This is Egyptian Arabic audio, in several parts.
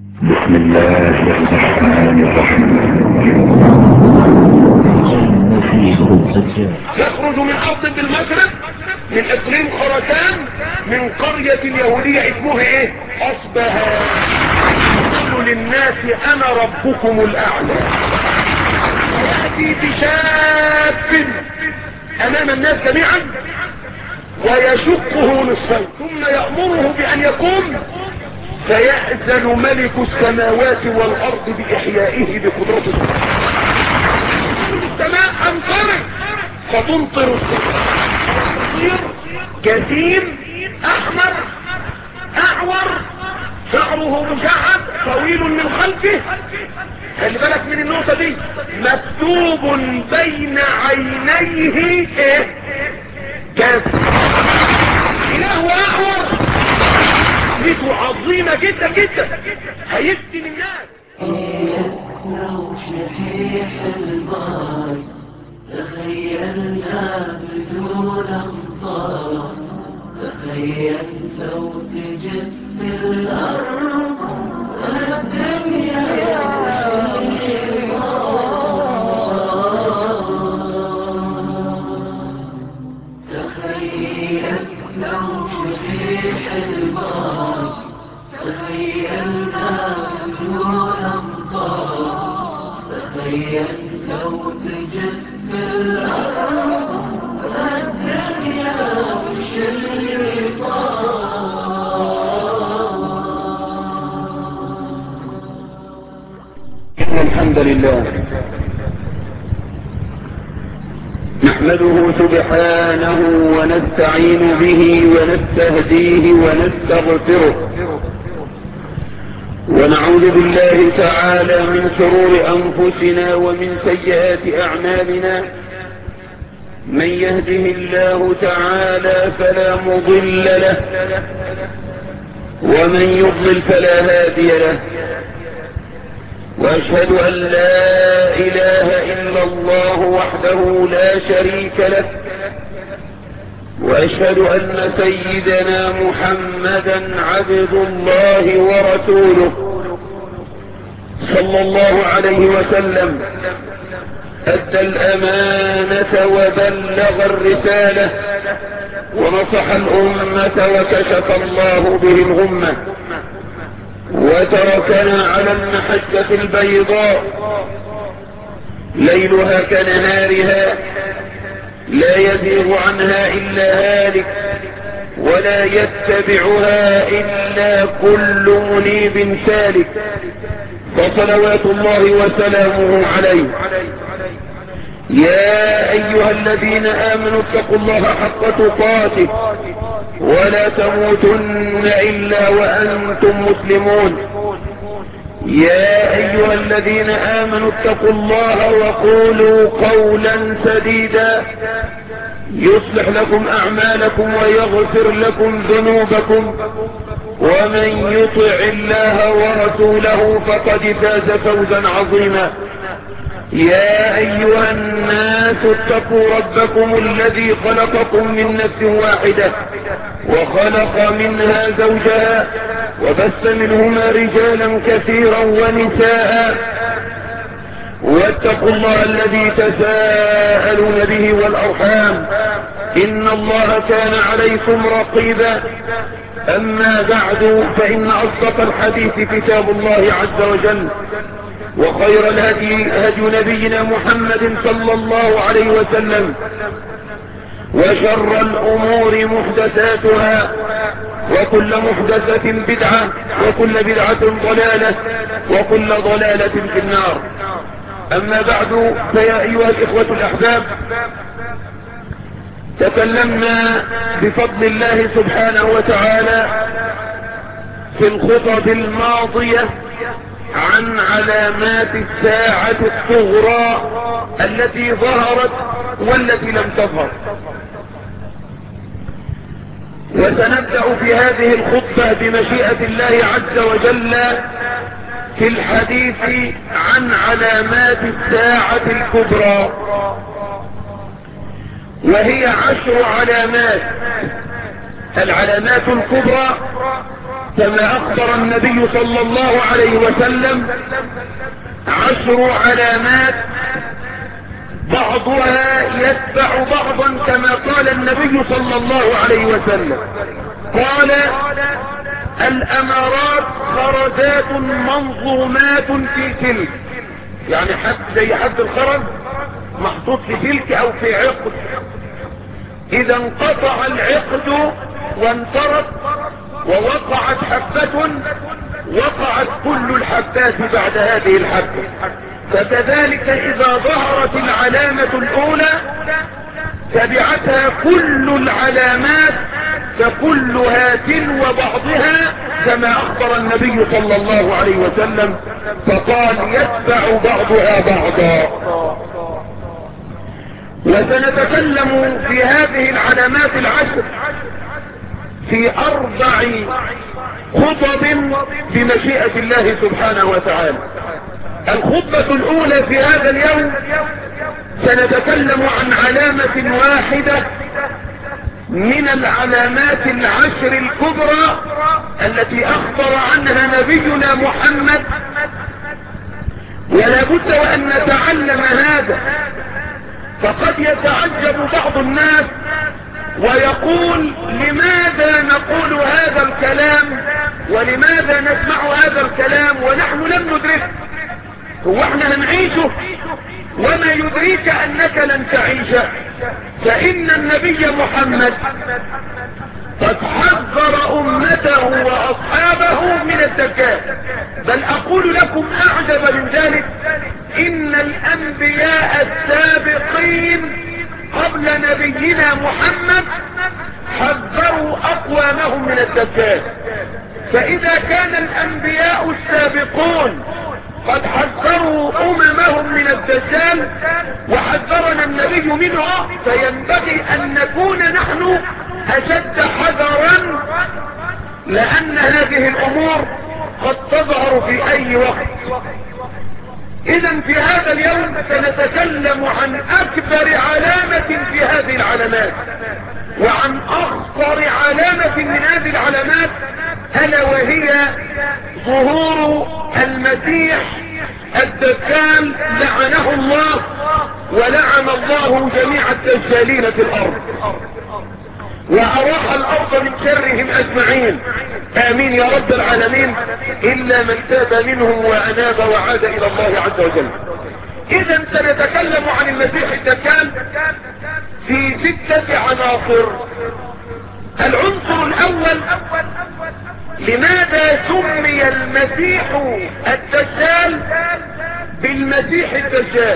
بسم الله الرحمن الرحيم المسيح الدجال يخرج من ارض بالمغرب من اقليم خرسان من قرية يهودية اسمها ايه اصبها يقول للناس انا ربكم الاعلى ويأتي بشاب امام الناس جميعا ويشقه نصفين ثم يأمره بان يقوم فيأذن ملك السماوات والارض باحيائه بقدرته السماء امطرت فتمطر السماء جسيم احمر اعور شعره مشعب طويل من خلفه خلي بالك من النقطة دي مكتوب بين عينيه ايه كاف اله اعور عظمته عظيمة جدا جدا هيفتن الناس لو شحيح البار تخيلنا بدون امطار تخيل لو تجف الارض الدنيا تخيل لو شحيح البار تخيلنا بدون امطار تخيل لو تجف الارض الدنيا إن الحمد لله نحمده سبحانه ونستعين به ونستهديه ونستغفره ونعوذ بالله تعالى من شرور أنفسنا ومن سيئات أعمالنا من يهده الله تعالى فلا مضل له ومن يضلل فلا هادي له واشهد ان لا اله الا الله وحده لا شريك له واشهد ان سيدنا محمدا عبد الله ورسوله صلى الله عليه وسلم ادى الامانة وبلغ الرسالة ونصح الامة وكشف الله به الغمة وتركنا على المحجة البيضاء ليلها كنهارها لا يزيغ عنها إلا هالك ولا يتبعها إلا كل منيب سالك فصلوات الله وسلامه عليه يا أيها الذين آمنوا اتقوا الله حق تقاته ولا تموتن إلا وأنتم مسلمون يا أيها الذين آمنوا اتقوا الله وقولوا قولا سديدا يصلح لكم أعمالكم ويغفر لكم ذنوبكم ومن يطع الله ورسوله فقد فاز فوزا عظيما يا أيها الناس اتقوا ربكم الذي خلقكم من نفس واحدة وخلق منها زوجها وبث منهما رجالا كثيرا ونساء واتقوا الله الذي تساءلون به والأرحام إن الله كان عليكم رقيبا أما بعد فإن أصدق الحديث كتاب الله عز وجل وخير الهدي هدي نبينا محمد صلى الله عليه وسلم وشر الأمور محدثاتها وكل محدثة بدعة وكل بدعة ضلالة وكل ضلالة في النار أما بعد فيا أيها الإخوة الأحباب تكلمنا بفضل الله سبحانه وتعالى في الخطب الماضية عن علامات الساعة الصغرى التي ظهرت والتي لم تظهر وسنبدأ في هذه الخطبة بمشيئة الله عز وجل في الحديث عن علامات الساعة الكبرى وهي عشر علامات العلامات الكبرى كما اخبر النبي صلى الله عليه وسلم عشر علامات بعضها يتبع بعضا كما قال النبي صلى الله عليه وسلم قال الامارات خرجات منظومات في تلك يعني حد زي حد الخرج محطوط في تلك او في عقد اذا انقطع العقد وانفرد ووقعت حبة وقعت كل الحبات بعد هذه الحبة فكذلك اذا ظهرت العلامة الاولى تبعتها كل العلامات فكلها تلو بعضها كما اخبر النبي صلى الله عليه وسلم فقال يتبع بعضها بعضا وسنتكلم في هذه العلامات العشر في اربع خطب بمشيئة الله سبحانه وتعالى الخطبة الاولى في هذا اليوم سنتكلم عن علامة واحدة من العلامات العشر الكبرى التي اخبر عنها نبينا محمد ولا بد وان نتعلم هذا فقد يتعجب بعض الناس ويقول لماذا نقول هذا الكلام ولماذا نسمع هذا الكلام ونحن لم ندركه هو احنا هنعيشه وما يدريك انك لن تعيشه فان النبي محمد قد حذر امته واصحابه من الدجال بل اقول لكم اعجب من ذلك ان الانبياء السابقين قبل نبينا محمد حذروا اقوامهم من الدجال فاذا كان الانبياء السابقون قد حذروا اممهم من الدجال وحذرنا النبي منه فينبغي ان نكون نحن اشد حذرا لان هذه الامور قد تظهر في اي وقت اذا في هذا اليوم سنتكلم عن اكبر علامة في هذه العلامات وعن اخطر علامة من هذه العلامات الا وهي ظهور المسيح الدجال لعنه الله ولعن الله جميع الدجالين في الارض واراح الارض من شرهم اجمعين امين يا رب العالمين الا من تاب منهم واناب وعاد الى الله عز وجل اذا سنتكلم عن المسيح الدجال في ستة عناصر العنصر الاول لماذا سمي المسيح الدجال بالمسيح الدجال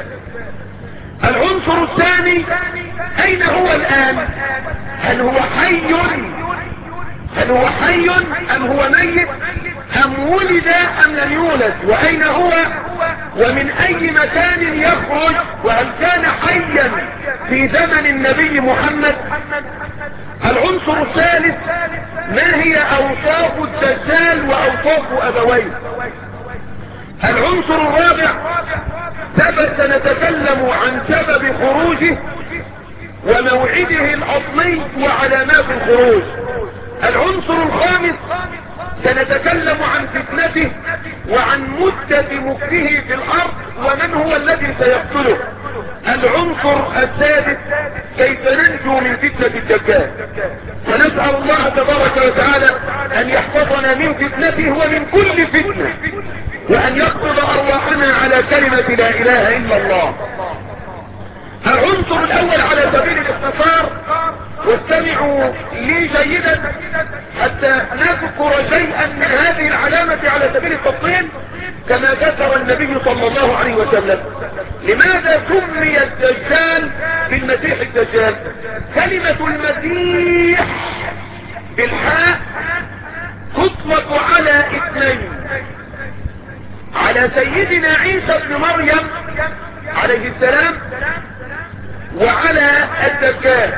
العنصر الثاني اين هو الان هل هو حي هل هو حي ام هو ميت ام ولد ام لم يولد واين هو ومن اي مكان يخرج وهل كان حيا في زمن النبي محمد العنصر الثالث ما هي اوصاف الدجال واوصاف ابويه العنصر الرابع سبب سنتكلم عن سبب خروجه وموعده الاصلي وعلامات الخروج العنصر الخامس سنتكلم عن فتنته وعن مدة مكته في الارض ومن هو الذي سيقتله العنصر السادس كيف ننجو من فتنة الدجال ونسأل الله تبارك وتعالى ان يحفظنا من فتنته ومن كل فتنة وان يقبض ارواحنا على كلمة لا اله الا الله العنصر الاول على سبيل الاختصار واستمعوا لي جيدا حتى نذكر شيئا من هذه العلامة على سبيل التفصيل كما ذكر النبي صلى الله عليه وسلم لماذا سمي الدجال بالمسيح الدجال كلمة المسيح بالحاء تطلق على اثنين على سيدنا عيسى بن مريم عليه السلام وعلى الدجال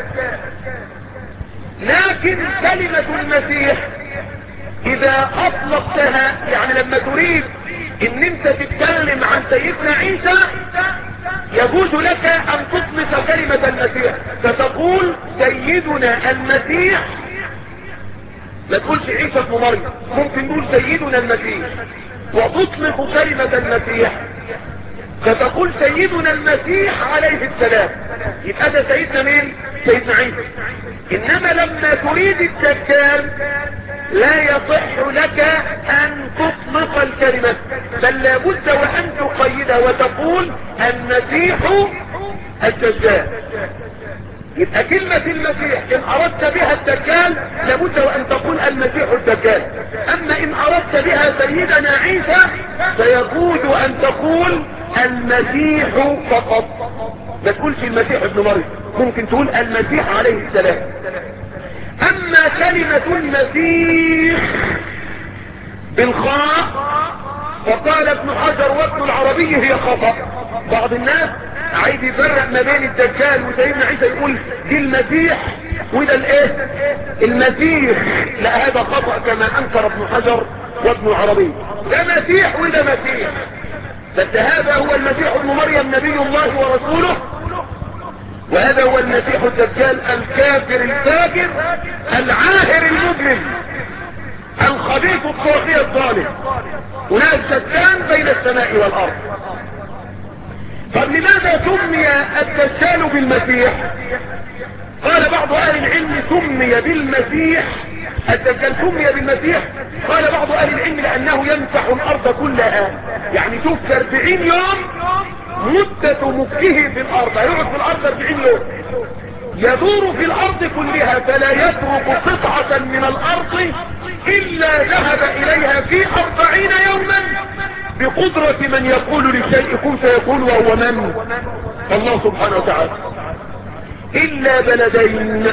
لكن كلمة المسيح اذا اطلقتها يعني لما تريد ان انت تتكلم عن سيدنا عيسى يجوز لك ان تطلق كلمة المسيح فتقول سيدنا المسيح ما تقولش عيسى ابن مريم ممكن نقول سيدنا المسيح وتطلق كلمة المسيح فتقول سيدنا المسيح عليه السلام يبقى ده سيدنا مين سيدنا عيسى انما لما تريد الدجال لا يصح لك ان تطلق الكلمة بل لابد وان تقيد وتقول المسيح الدجال يبقى كلمة المسيح ان اردت بها الدجال لابد وان تقول المسيح الدجال اما ان اردت بها سيدنا عيسى فيجوز ان تقول المسيح فقط ما تقولش المسيح ابن مريم ممكن تقول المسيح عليه السلام اما كلمة المسيح بالخاء فقال ابن حجر وابن العربي هي خطأ بعض الناس عايز يفرق ما بين الدجال وسيدنا عيسى يقول دي المسيح وده الايه المسيح لا هذا خطأ كما انكر ابن حجر وابن العربي ده مسيح وده مسيح بس هذا هو المسيح ابن مريم نبي الله ورسوله وهذا هو المسيح الدجال الكافر الفاجر العاهر المجرم الخبيث الطاغية الظالم هناك شتان بين السماء والارض طب لماذا سمي الدجال بالمسيح قال بعض اهل العلم سمي بالمسيح الدجال سمي بالمسيح قال بعض اهل العلم لانه يمسح الارض كلها يعني شوف 40 يوم مدة مكه في الارض يقعد في الارض 40 يوم يدور في الارض كلها فلا يترك قطعة من الارض الا ذهب اليها في اربعين يوما بقدرة من يقول للشيء كن فيكون وهو من الله سبحانه وتعالى الا بلدين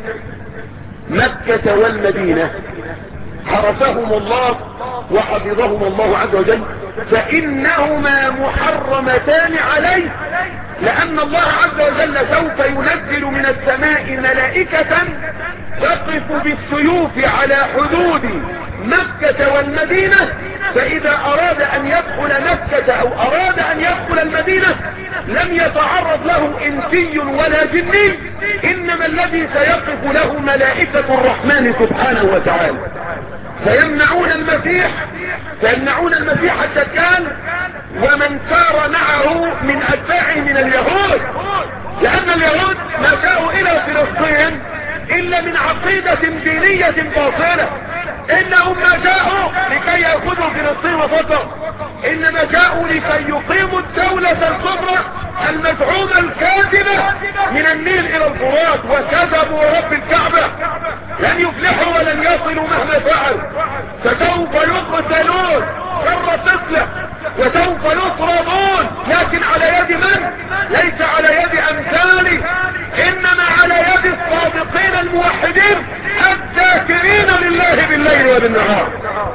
مكة والمدينة حرسهم الله وحفظهم الله عز وجل فإنهما محرمتان عليه لأن الله عز وجل سوف ينزل من السماء ملائكة تقف بالسيوف على حدود مكة والمدينة فإذا أراد أن يدخل مكة أو أراد أن يدخل المدينة لم يتعرض له إنسي ولا جني إنما الذي سيقف له ملائكة الرحمن سبحانه وتعالى فيمنعون المسيح فيمنعون المسيح الدجال ومن سار معه من أتباعه من اليهود لأن اليهود ما جاءوا إلى فلسطين إلا من عقيدة دينية باطلة إنهم ما جاءوا لكي يأخذوا فلسطين وفضل إنما جاءوا لكي يقيموا الدولة الكبرى المزعومة الكاذبة من النيل إلى الفرات وكذبوا رب الكعبة لن يفلحوا ولن يصلوا مهما فعلوا فسوف يقتلون شر تسلح وسوف يطردون لكن على يد من ليس على يد امثالي انما على يد الصادقين الموحدين الذاكرين لله بالليل وبالنهار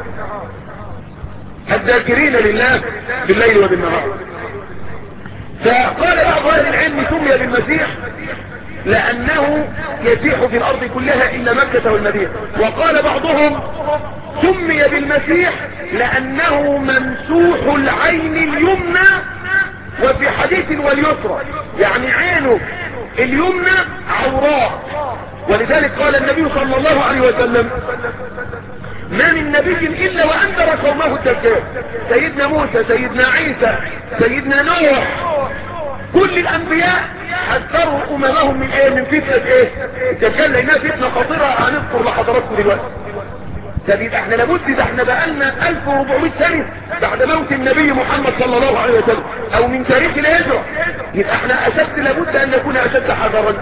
الذاكرين لله بالليل وبالنهار فقال بعض اهل العلم سمي بالمسيح لانه يسيح في الارض كلها الا مكة والمدينة وقال بعضهم سمي بالمسيح لانه ممسوح العين اليمنى وفي حديث واليسرى يعني عينه اليمنى عوراء ولذلك قال النبي صلى الله عليه وسلم ما من نبي الا وانذر قومه الدجال سيدنا موسى سيدنا عيسى سيدنا نوح كل الانبياء حذروا اممهم من ايه من فتنة ايه الدجال لانها فتنة خطيرة هنذكر لحضراتكم دلوقتي طب يبقى احنا لابد ده احنا بقالنا 1400 سنة بعد موت النبي محمد صلى الله عليه وسلم او من تاريخ الهجرة يبقى احنا اشد لابد ان نكون اشد حذرا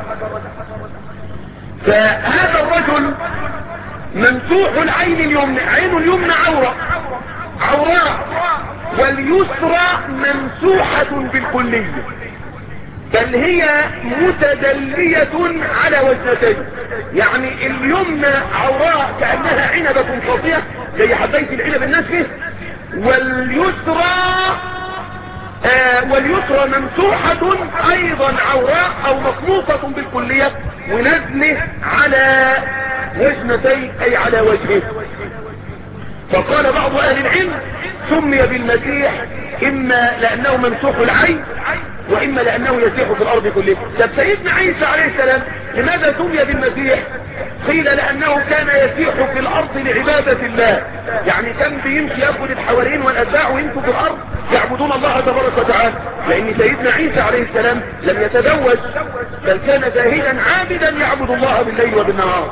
فهذا الرجل ممسوح العين اليمنى عين اليمنى عورة عوراء واليسرى ممسوحة بالكلية بل هي متدلية على وجنتين يعني اليمنى عوراء كأنها عنبة خاطئة زي حباية العنب الناشفة واليسرى آه واليسرى ممسوحة ايضا عوراء او مخلوطة بالكلية ونزله على وجنتين اي على وجهه فقال بعض اهل العلم سمي بالمسيح اما لانه ممسوح العين واما لانه يسيح في الارض كلها طب سيدنا عيسى عليه السلام لماذا سمي بالمسيح قيل لانه كان يسيح في الارض لعبادة الله يعني كان بيمشي ياخد الحواريين والاتباع ويمشوا في الارض يعبدون الله تبارك وتعالى لان سيدنا عيسى عليه السلام لم يتزوج بل كان زاهدا عابدا يعبد الله بالليل وبالنهار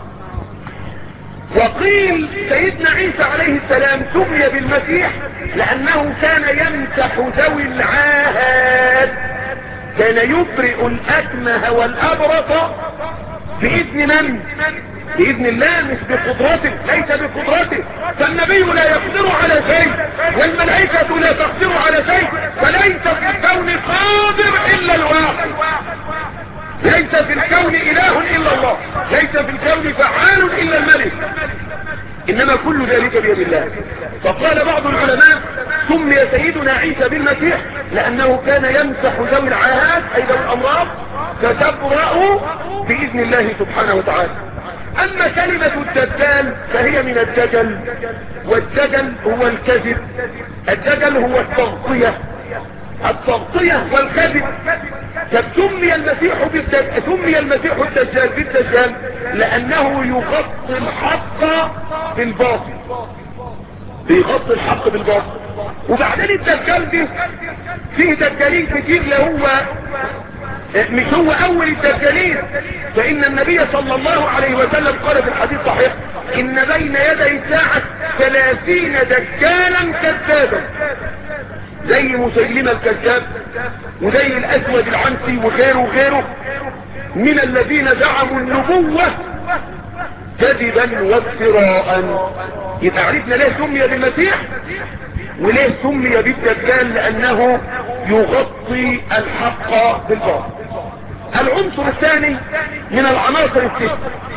وقيل سيدنا عيسى عليه السلام سمي بالمسيح لانه كان يمسح ذوي العاهات كان يبرئ الاكمه والابرص باذن من باذن الله مش بقدرته ليس بقدرته فالنبي لا يقدر على شيء والملائكه لا تقدر على شيء فليس في الكون قادر الا الواحد ليس في الكون اله الا الله ليس في الكون فعال الا الملك انما كل ذلك بيد الله فقال بعض العلماء سمي سيدنا عيسى بالمسيح لانه كان يمسح ذوي العاهات اي ذوي الامراض فتبرأ باذن الله سبحانه وتعالى اما كلمة الدجال فهي من الدجل والدجل هو الكذب الدجل هو التغطية التغطية والكذب سمي المسيح بالدجال سمي المسيح الدجال بالدجال لانه يغطي الحق بالباطل بيغطي الحق بالباطل وبعدين الدجال دي فيه دجالين كتير لا هو مش هو اول الدجالين فان النبي صلى الله عليه وسلم قال في الحديث صحيح ان بين يدي الساعة ثلاثين دجالا كذابا زي مسيلمة الكذاب وزي الاسود العنسي وغيره وغيره من الذين زعموا النبوة كذبا وافتراء يبقى عرفنا ليه سمي بالمسيح وليه سمي بالدجال لانه يغطي الحق بالباطل العنصر الثاني من العناصر الست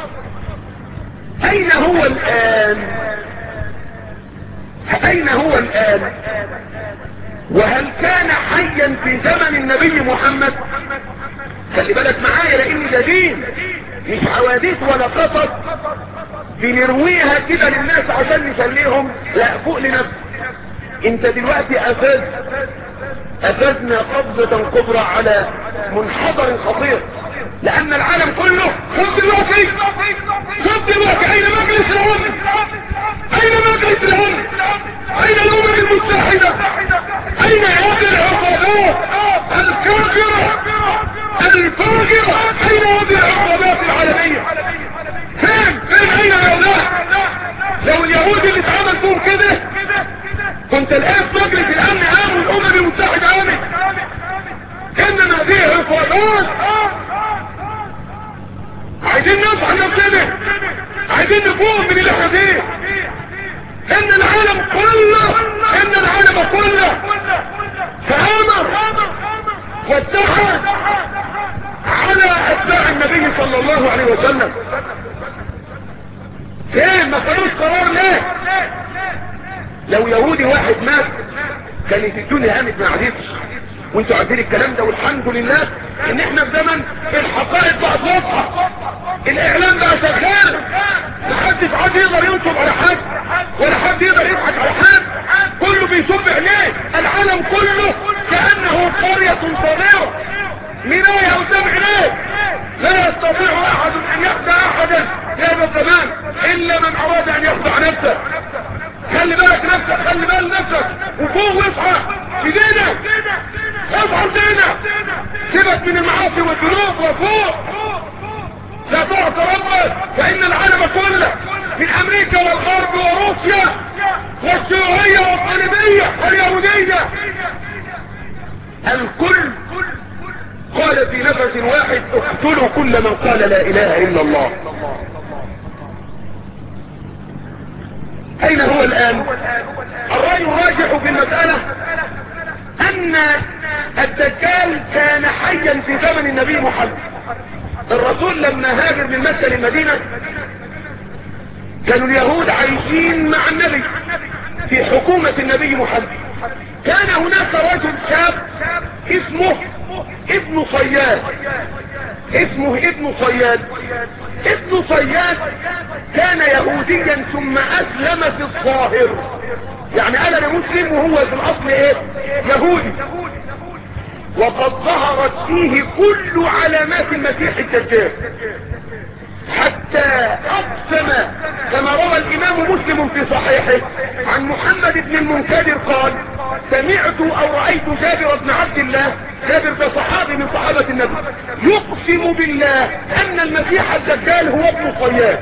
اين هو الان اين هو الان وهل كان حيا في زمن النبي محمد خلي بالك معايا لان ده دين مش حوادث ولا قصص بنرويها كده للناس عشان نسليهم لا فوق لنفسك انت دلوقتي افاز افزنا قبضة كبرى على منحدر خطير لان العالم كله شوف دلوقتي شوف دلوقتي اين مجلس الامن اين مجلس الامن اين الامم المتحدة اين هذه العقوبات الكافرة الفاجرة اين هذه العقوبات العالمية فين فين اين هؤلاء لو اليهود اللي اتعمل فيهم كده كنت الان في مجلس الامن قام والامم المتحدة قامت انما دي عقوبات عايزين نصحى نفسنا عايزين نفوق من اللي احنا فيه ان العالم كله ان العالم كله تآمر واتحد على اتباع النبي صلى الله عليه وسلم فين ما خدوش قرار ليه لو يهودي واحد مات كانت الدنيا قامت ما عادتش وانتوا عارفين الكلام ده والحمد لله ان احنا في زمن الحقائق بقت واضحه الاعلام بقى شغال محدش عاد يقدر ينصب على حد ولا حد يقدر يضحك على حد كله بيصب عينيه العالم كله كانه قريه صغيره مرايه قدام عينيه لا يستطيع احد ان يخدع احدا في هذا الزمان الا من اراد ان يخدع نفسه خلي بالك نفسك خلي بال نفسك وفوق واصحى ايدينا اصحى ايدينا سيبك من المعاصي والذنوب وفوق لا تعصى ربك فان العالم كله من امريكا والغرب وروسيا والشيوعية والصليبية واليهودية الكل قال في نفس واحد اقتلوا كل من قال لا اله الا الله اين هو الان الرأي الراجح في المسألة ان الدجال كان حيا في زمن النبي محمد الرسول لما هاجر من مكة للمدينة كانوا اليهود عايشين مع النبي في حكومة النبي محمد كان هناك رجل شاب اسمه ابن صياد اسمه ابن صياد ابن صياد كان يهوديا ثم اسلم في الظاهر يعني قال انا مسلم وهو في الاصل ايه يهودي وقد ظهرت فيه كل علامات المسيح الدجال حتى اقسم كما روى الامام مسلم في صحيحه عن محمد بن المنكدر قال سمعت او رأيت جابر بن عبد الله جابر ده صحابي من صحابة النبي يقسم بالله ان المسيح الدجال هو ابن صياد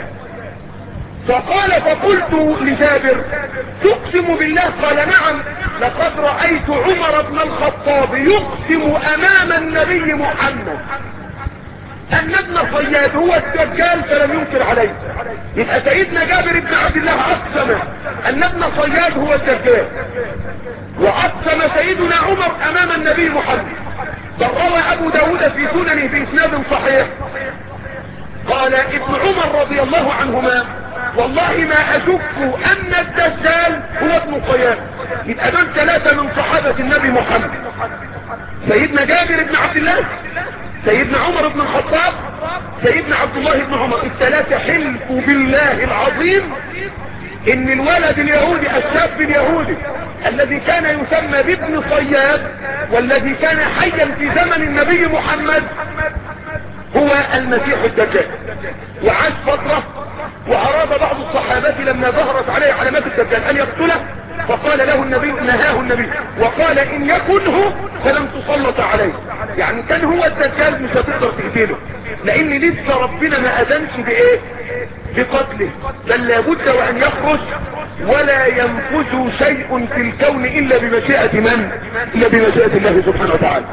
فقال فقلت لجابر تقسم بالله قال نعم لقد رأيت عمر بن الخطاب يقسم امام النبي محمد ان ابن صياد هو الدجال فلم ينكر عليه يبقى سيدنا جابر بن عبد الله اقسم ان ابن صياد هو الدجال واقسم سيدنا عمر امام النبي محمد بل روى ابو داود في سننه في اسناد صحيح قال ابن عمر رضي الله عنهما والله ما اشك ان الدجال هو ابن قيام يبقى دول ثلاثة من صحابة النبي محمد سيدنا جابر بن عبد الله سيدنا عمر بن الخطاب سيدنا عبد الله بن عمر الثلاثة حلفوا بالله العظيم ان الولد اليهودي الشاب اليهودي الذي كان يسمى بابن صياد والذي كان حيا في زمن النبي محمد هو المسيح الدجال وعاش فترة واراد بعض الصحابة لما ظهرت عليه علامات الدجال ان يقتله فقال له النبي نهاه النبي وقال ان يكنه فلم تسلط عليه يعني كان هو الدجال مش هتقدر تقتله لان لسه ربنا ما اذنش بايه بقتله بل لابد وان يخرج ولا ينفذ شيء في الكون الا بمشيئة من الا بمشيئة الله سبحانه وتعالى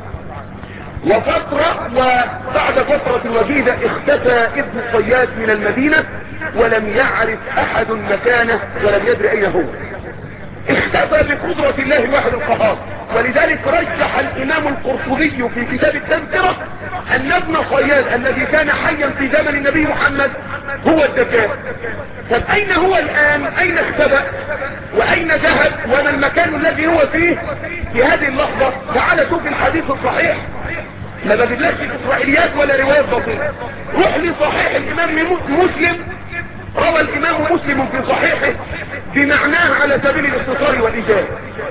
وفترة وبعد فترة وجيدة اختفى ابن صياد من المدينة ولم يعرف احد مكانه ولم يدري اين هو اختفى بقدرة الله الواحد القهار ولذلك رجح الامام القرطبي في كتاب التذكرة ان ابن صياد الذي كان حيا في زمن النبي محمد هو الدجال طب اين هو الان اين اختفى واين ذهب وما المكان الذي هو فيه في هذه اللحظة تعال شوف الحديث الصحيح ما بجيبلكش اسرائيليات ولا روايات بسيطة روح لصحيح الامام مسلم روى الامام مسلم في صحيحه بمعناه على سبيل الاختصار والاجابة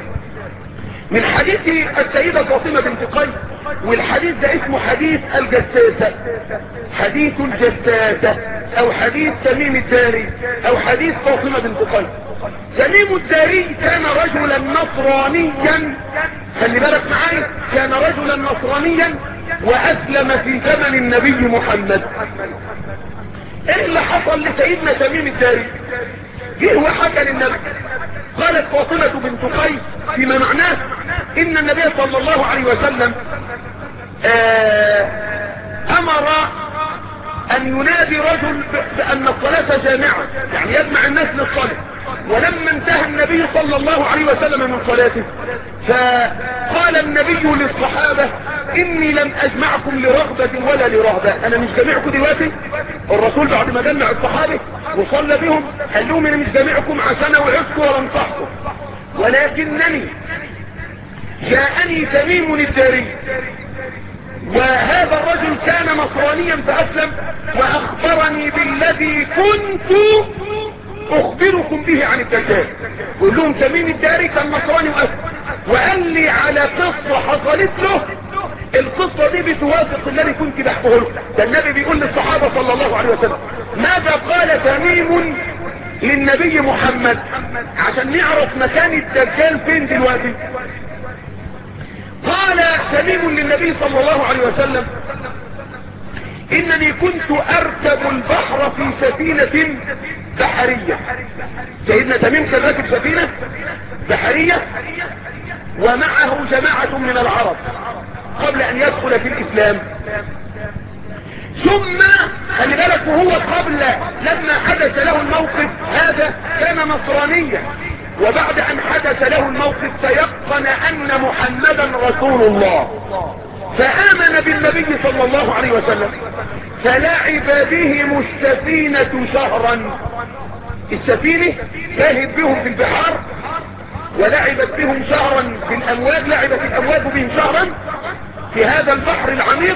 من حديث السيدة فاطمة بنت قيس والحديث ده اسمه حديث الجساسة حديث الجساسة او حديث تميم الداري او حديث فاطمة بنت قيس تميم الداري كان رجلا نصرانيا خلي بالك معايا كان رجلا نصرانيا واسلم في زمن النبي محمد ايه اللي حصل لسيدنا تميم الداري جه وحكى للنبي قالت فاطمة بنت قيس فيما معناه ان النبي صلى الله عليه وسلم آه امر ان ينادي رجل بان الصلاة جامعة يعني يجمع الناس للصلاة ولما انتهى النبي صلى الله عليه وسلم من صلاته فقال النبي للصحابة اني لم اجمعكم لرغبة ولا لرهبة انا مش جامعكم دلوقتي الرسول بعد ما جمع الصحابة وصلى بهم قال لهم انا مش جامعكم عشان اوعظكم ولا انصحكم ولكنني جاءني تميم الداري وهذا الرجل كان نصرانيا فاسلم واخبرني بالذي كنت اخبركم به عن الدجال قول لهم تميم الداري كان نصراني واسلم وقال لي على قصة حصلت له القصة دي بتوافق الذي كنت بحكيه له ده النبي بيقول للصحابة صلى الله عليه وسلم ماذا قال تميم للنبي محمد عشان نعرف مكان الدجال فين دلوقتي قال تميم للنبي صلى الله عليه وسلم انني كنت اركب البحر في سفينة بحرية سيدنا تميم كان راكب سفينة بحرية ومعه جماعة من العرب قبل ان يدخل في الاسلام ثم خلي بالك وهو قبل لما حدث له الموقف هذا كان نصرانيا وبعد ان حدث له الموقف تيقن ان محمدا رسول الله فآمن بالنبي صلى الله عليه وسلم فلعب بهم السفينة شهرا السفينة ذاهب بهم في البحار ولعبت بهم شهرا في الأمواج لعبت الأمواج بهم شهرا في هذا البحر العميق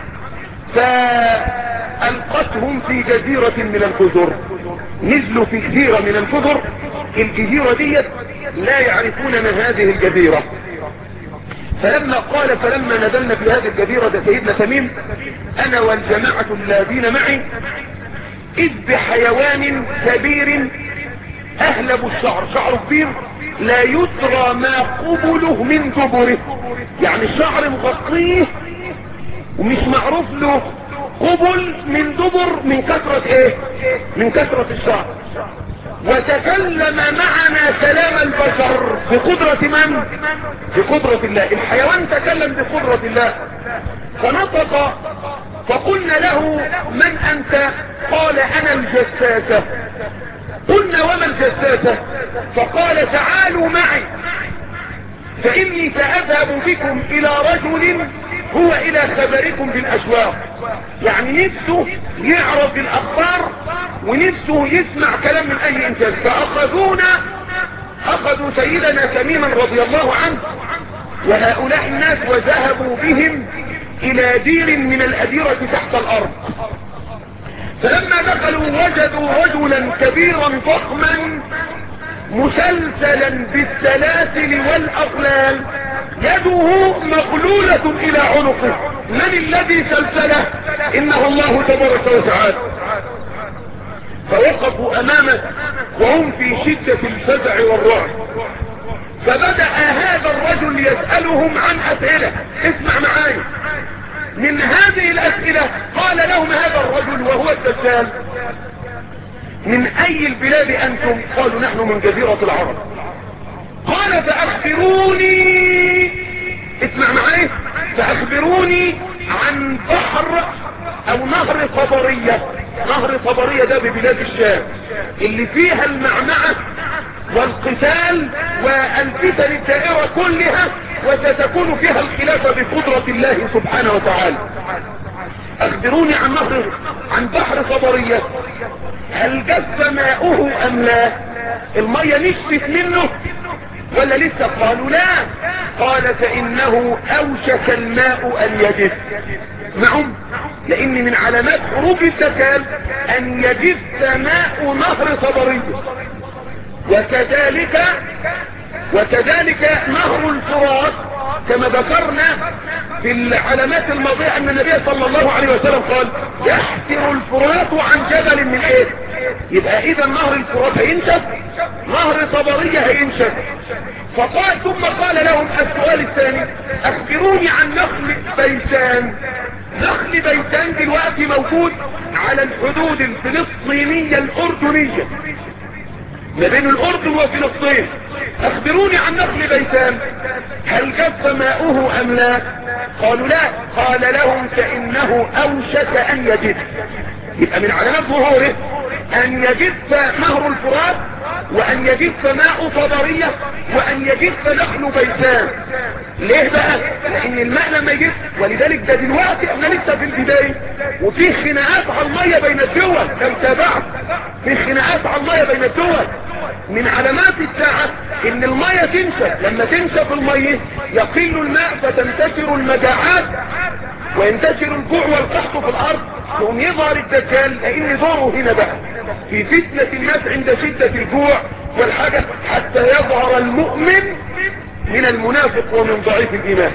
فألقتهم في جزيرة من الجزر نزلوا في جزيرة من الجزر الجزيرة ديت لا يعرفون ما هذه الجزيرة فلما قال فلما نزلنا في هذه الجزيرة ده سيدنا تميم انا والجماعة الذين معي اذ بحيوان كبير اهلب الشعر شعره كبير لا يدرى ما قبله من دبره يعني الشعر مغطيه ومش معروف له قبل من دبر من كثرة ايه من كثرة الشعر وتكلم معنا كلام البشر بقدرة من بقدرة الله الحيوان تكلم بقدرة الله فنطق فقلنا له من انت قال انا الجساسة قلنا وما الجساسة فقال تعالوا معي فاني ساذهب بكم الى رجل هو الى خبركم بالاسواق يعني نفسه يعرف الاخبار ونفسه يسمع كلام من اي انسان فاخذونا اخذوا سيدنا تميما رضي الله عنه وهؤلاء الناس وذهبوا بهم الى دير من الاديرة تحت الارض فلما دخلوا وجدوا رجلا كبيرا ضخما مسلسلا بالسلاسل والاغلال يده مغلولة الى عنقه من الذي سلسله انه الله تبارك وتعالى فوقفوا امامه وهم في شدة الفزع والرعب فبدأ هذا الرجل يسألهم عن اسئلة اسمع معايا من هذه الاسئلة قال لهم هذا الرجل وهو الدجال من اي البلاد انتم قالوا نحن من جزيرة العرب قال فاخبروني اسمع معي فاخبروني عن بحر او نهر طبرية نهر طبرية ده ببلاد الشام اللي فيها المعمعة والقتال والفتن الدائرة كلها وستكون فيها الخلافة بقدرة الله سبحانه وتعالى اخبروني عن نهر عن بحر طبرية هل جف ماؤه ام لا المية نشفت منه ولا لسه قالوا لا قال فانه اوشك الماء ان يجف نعم لان من علامات خروج الدجال ان يجف ماء نهر طبرية وكذلك وكذلك نهر الفرات كما ذكرنا في العلامات الماضية ان النبي صلى الله عليه وسلم قال يحتر الفرات عن جبل من ايه يبقى اذا نهر الفرات هينشف نهر طبرية هينشف فقال ثم قال لهم السؤال الثاني اخبروني عن نخل بيتان نخل بيتان دلوقتي موجود على الحدود الفلسطينية الاردنية ما بين الاردن وفلسطين اخبروني عن نخل بيتان هل جف ماؤه ام لا قالوا لا قال لهم فانه اوشك ان يجف يبقى من علامات ظهوره ان يجف نهر الفرات وان يجف ماء طبرية وان يجف نخل بيتان ليه بقى لان الماء لما يجف ولذلك ده دلوقتي احنا لسه في البداية وفي خناقات على المية بين الدول لو تابعت في خناقات على المية بين الدول من علامات الساعة ان المية تنشف لما تنشف المية يقل الماء فتنتشر المجاعات وينتشر الجوع والقحط في الارض ثم يظهر الدجال لان دوره هنا بقى في فتنة الناس عند شدة الجوع والحاجة حتى يظهر المؤمن من المنافق ومن ضعيف الايمان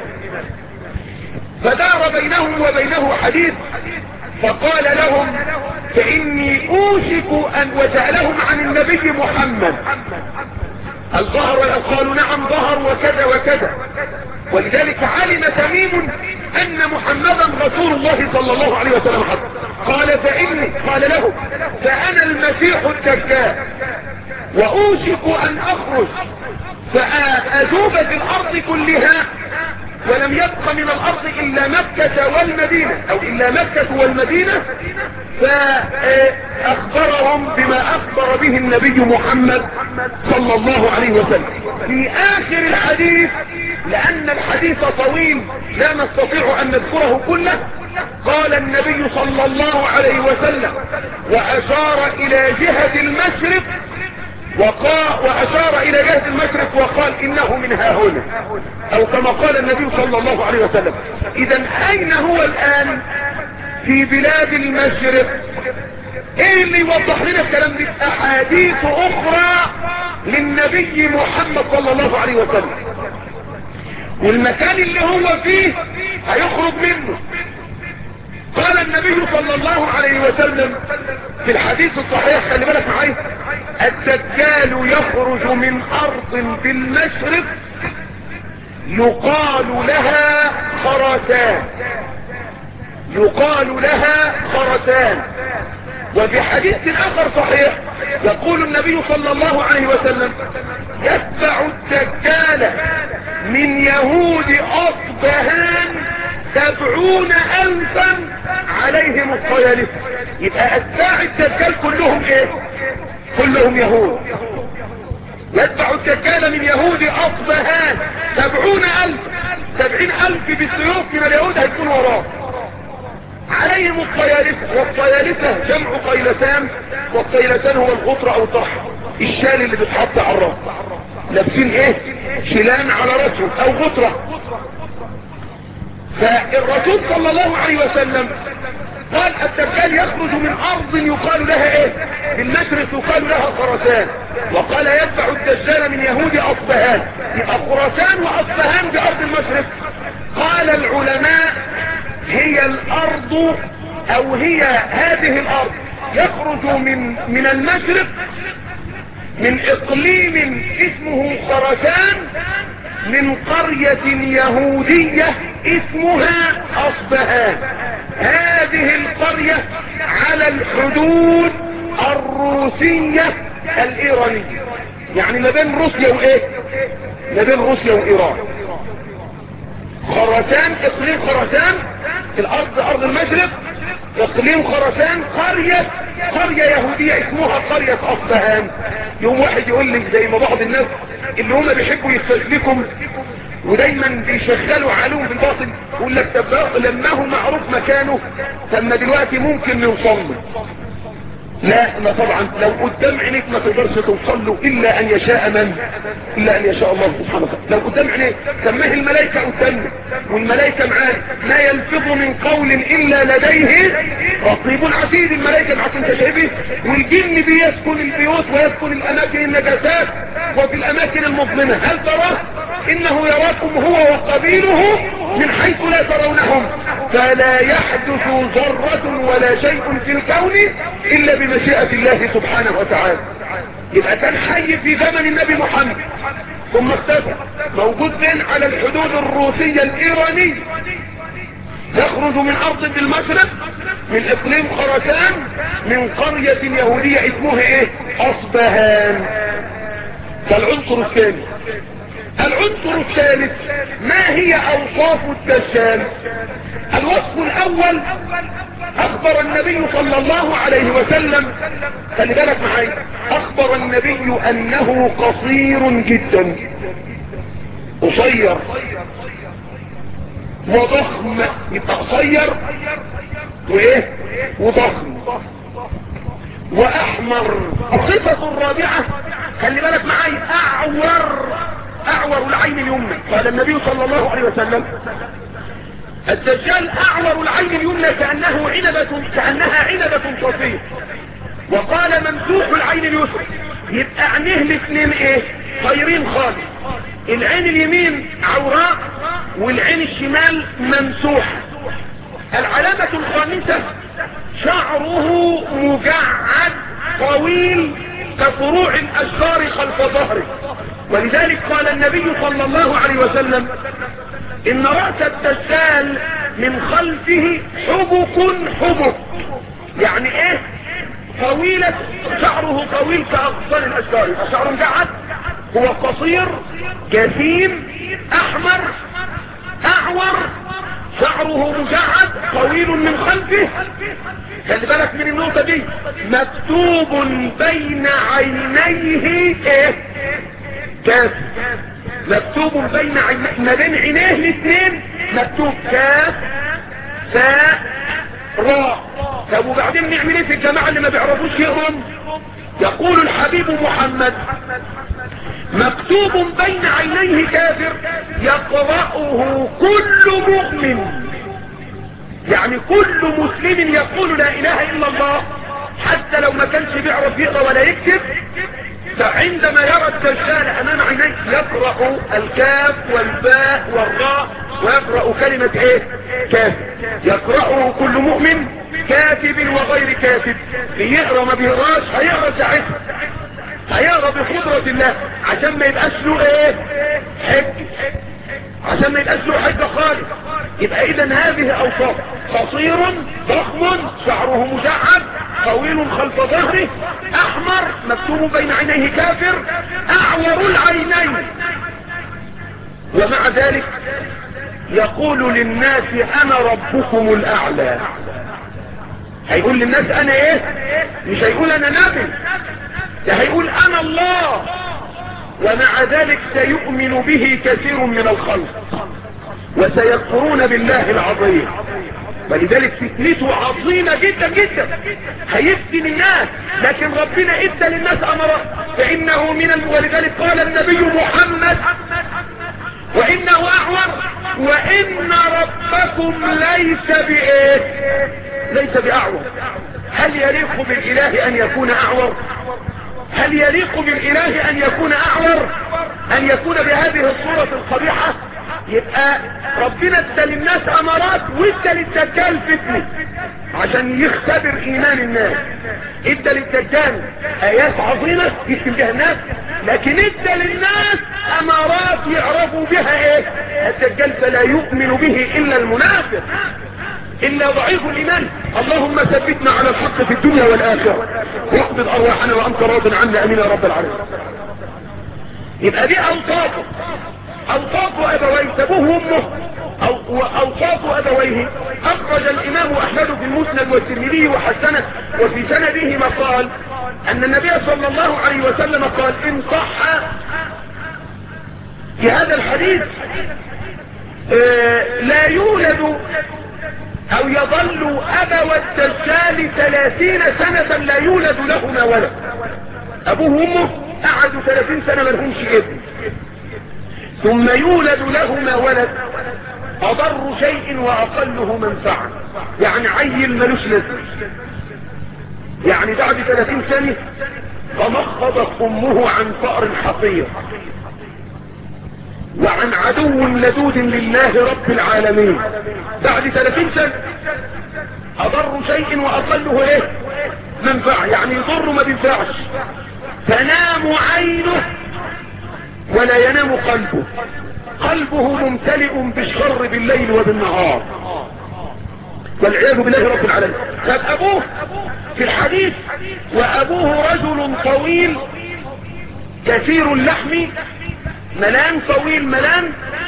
فدار بينهم وبينه حديث فقال لهم فاني اوشك ان وسألهم عن النبي محمد هل ظهر قالوا نعم ظهر وكذا وكذا ولذلك علم تميم ان محمدا رسول الله صلى الله عليه وسلم حق قال فاني قال له فانا المسيح الدجال واوشك ان اخرج فاذوب في الارض كلها ولم يبق من الارض الا مكة والمدينة او الا مكة والمدينة فاخبرهم بما اخبر به النبي محمد صلى الله عليه وسلم في اخر الحديث لان الحديث طويل لا نستطيع ان نذكره كله قال النبي صلى الله عليه وسلم واشار الى جهة المشرق وقال واشار الى جهة المشرق وقال انه من ها هنا او كما قال النبي صلى الله عليه وسلم اذا اين هو الان في بلاد المشرق ايه اللي يوضح لنا الكلام ده احاديث اخرى للنبي محمد صلى الله عليه وسلم والمكان اللي هو فيه هيخرج منه قال النبي صلى الله عليه وسلم في الحديث الصحيح خلي بالك معايا الدجال يخرج من ارض بالمشرق يقال لها خرسان يقال لها خرسان وفي حديث اخر صحيح يقول النبي صلى الله عليه وسلم يتبع الدجال من يهود اصبهان سبعون الفا عليهم الطيالسة يبقى اتباع الدجال كلهم ايه كلهم يهود يتبع الدجال من يهود اصبهان سبعون الف سبعين الف بالسيوف من اليهود هيكون وراه عليهم الطيالسة والطيالسة جمع قيلتان والقيلتان هو الغطر او الطرح الشال اللي بيتحط على الراس لابسين ايه شيلان على راسهم او غطرة فالرسول صلى الله عليه وسلم قال الدجال يخرج من ارض يقال لها ايه بالمشرق يقال لها خرسان وقال يتبع الدجال من يهود اصبهان يبقى خرسان واصبهان بارض المشرق قال العلماء هي الارض او هي هذه الارض يخرج من من المشرق من اقليم اسمه خرسان من قرية يهودية اسمها اصبهان هذه القرية على الحدود الروسية الايرانية يعني ما بين روسيا وايه ما بين روسيا وايران خرسان اقليم خرسان الارض ارض المشرق اقليم خرسان قرية قرية يهودية اسمها قرية اصبهان يوم واحد يقول لي زي ما بعض الناس اللي هم بيحبوا يستسلكم ودايما بيشغلوا علوم بالباطل يقول لك طب لما هو معروف مكانه ثم دلوقتي ممكن نوصل له لا لا طبعا لو قدام عينيك ما تقدرش توصل له الا ان يشاء من الا ان يشاء الله سبحانه وتعالى لو قدام عينيك سماه الملائكه قدامنا والملائكه معاك ما يلفظ من قول الا لديه رقيب عتيد الملائكه معاك انت شايفه والجن بيسكن البيوت ويسكن الاماكن النجاسات وفي الاماكن المظلمه هل تراه انه يراكم هو وقبيله من حيث لا ترونهم فلا يحدث ذرة ولا شيء في الكون الا بمشيئة الله سبحانه وتعالى يبقى كان حي في زمن النبي محمد ثم اختفى موجود فين على الحدود الروسية الايرانية يخرج من ارض المشرق من اقليم خرسان من قرية يهودية اسمها ايه اصبهان ده العنصر الثاني العنصر الثالث ما هي اوصاف الدجال الوصف الاول اخبر النبي صلى الله عليه وسلم خلي بالك معي اخبر النبي انه قصير جدا قصير وضخم يبقى قصير وايه وضخم واحمر الصفة الرابعة خلي بالك معي اعور اعور العين اليمنى قال النبي صلى الله عليه وسلم الدجال اعور العين اليمنى كأنه عنبة كأنها عنبة صفية وقال ممسوح العين اليسرى يبقى عينيه الاثنين ايه طايرين خالص العين اليمين عوراء والعين الشمال ممسوحة العلامة الخامسة شعره مجعد طويل كفروع الاشجار خلف ظهره ولذلك قال النبي صلى الله عليه وسلم ان رأس الدجال من خلفه حبك حبك يعني ايه طويلة شعره طويل كأغصان الاشجار شعره مجعد هو قصير جسيم احمر اعور شعره مجعد طويل من خلفه خلي بالك من النقطة دي مكتوب بين عينيه ايه كاف مكتوب بين عينيه ما بين عينيه الاثنين مكتوب كاف فاء راء طب وبعدين نعمل ايه في الجماعة اللي ما بيعرفوش يقروا يقول الحبيب محمد مكتوب بين عينيه كافر يقرأه كل مؤمن يعني كل مسلم يقول لا اله الا الله حتى لو ما كانش بيعرف يقرأ ولا يكتب فعندما يرى الدجال امام عينيه يقرأ الكاف والباء والراء ويقرأ كلمة ايه كافر يقرأه كل مؤمن كاتب وغير كاتب يقرأ ما بيقراش هيقرأ ساعتها هيقرأ بقدرة الله عشان ما يبقاش له ايه حج عشان ما يبقاش له حج خالص يبقى اذا هذه اوصاف قصير ضخم شعره مشعب طويل خلف ظهره احمر مكتوب بين عينيه كافر اعور العينين ومع ذلك يقول للناس انا ربكم الاعلى هيقول للناس انا ايه مش هيقول انا نبي ده هيقول انا الله ومع ذلك سيؤمن به كثير من الخلق وسيكفرون بالله العظيم ولذلك فتنته عظيمة جدا جدا هيفتن الناس لكن ربنا ادى للناس امرات فانه من الم... ولذلك قال النبي محمد وانه اعور وان ربكم ليس بايه ليس باعور هل يليق بالاله ان يكون اعور هل يليق بالاله ان يكون اعور ان يكون بهذه الصورة القبيحة يبقى ربنا ادى للناس امارات وادى للدجال فتنة عشان يختبر ايمان الناس ادى للدجال ايات عظيمة يفتن بها الناس لكن ادى للناس امارات يعرفوا بها ايه الدجال فلا يؤمن به الا المنافق إلا ضعيف الإيمان اللهم ثبتنا على الحق في الدنيا والآخرة واقبض أرواحنا وأنت راض عنا أمين يا رب العالمين يبقى دي أوصافه أوصاف أبويه سابوه أمه أو أوصاف أبويه أخرج الإمام أحمد في المسند والترمذي وحسنه وفي سنده ما قال أن النبي صلى الله عليه وسلم قال إن صح في هذا الحديث آه لا يولد او يظل ابو الدجال ثلاثين سنة لا يولد لهما ولد ابوه وامه قعدوا ثلاثين سنة ملهمش ابن ثم يولد لهما ولد اضر شيء واقله منفعا يعني عيل ملوش لازمه يعني بعد ثلاثين سنة فمخضت امه عن فأر حقير وعن عدو لدود لله رب العالمين بعد ثلاثين سنة اضر شيء واقله ايه منفع يعني يضر ما بينفعش تنام عينه ولا ينام قلبه قلبه ممتلئ بالشر بالليل وبالنهار والعياذ بالله رب العالمين خد ابوه في الحديث وابوه رجل طويل كثير اللحم ملان طويل ملان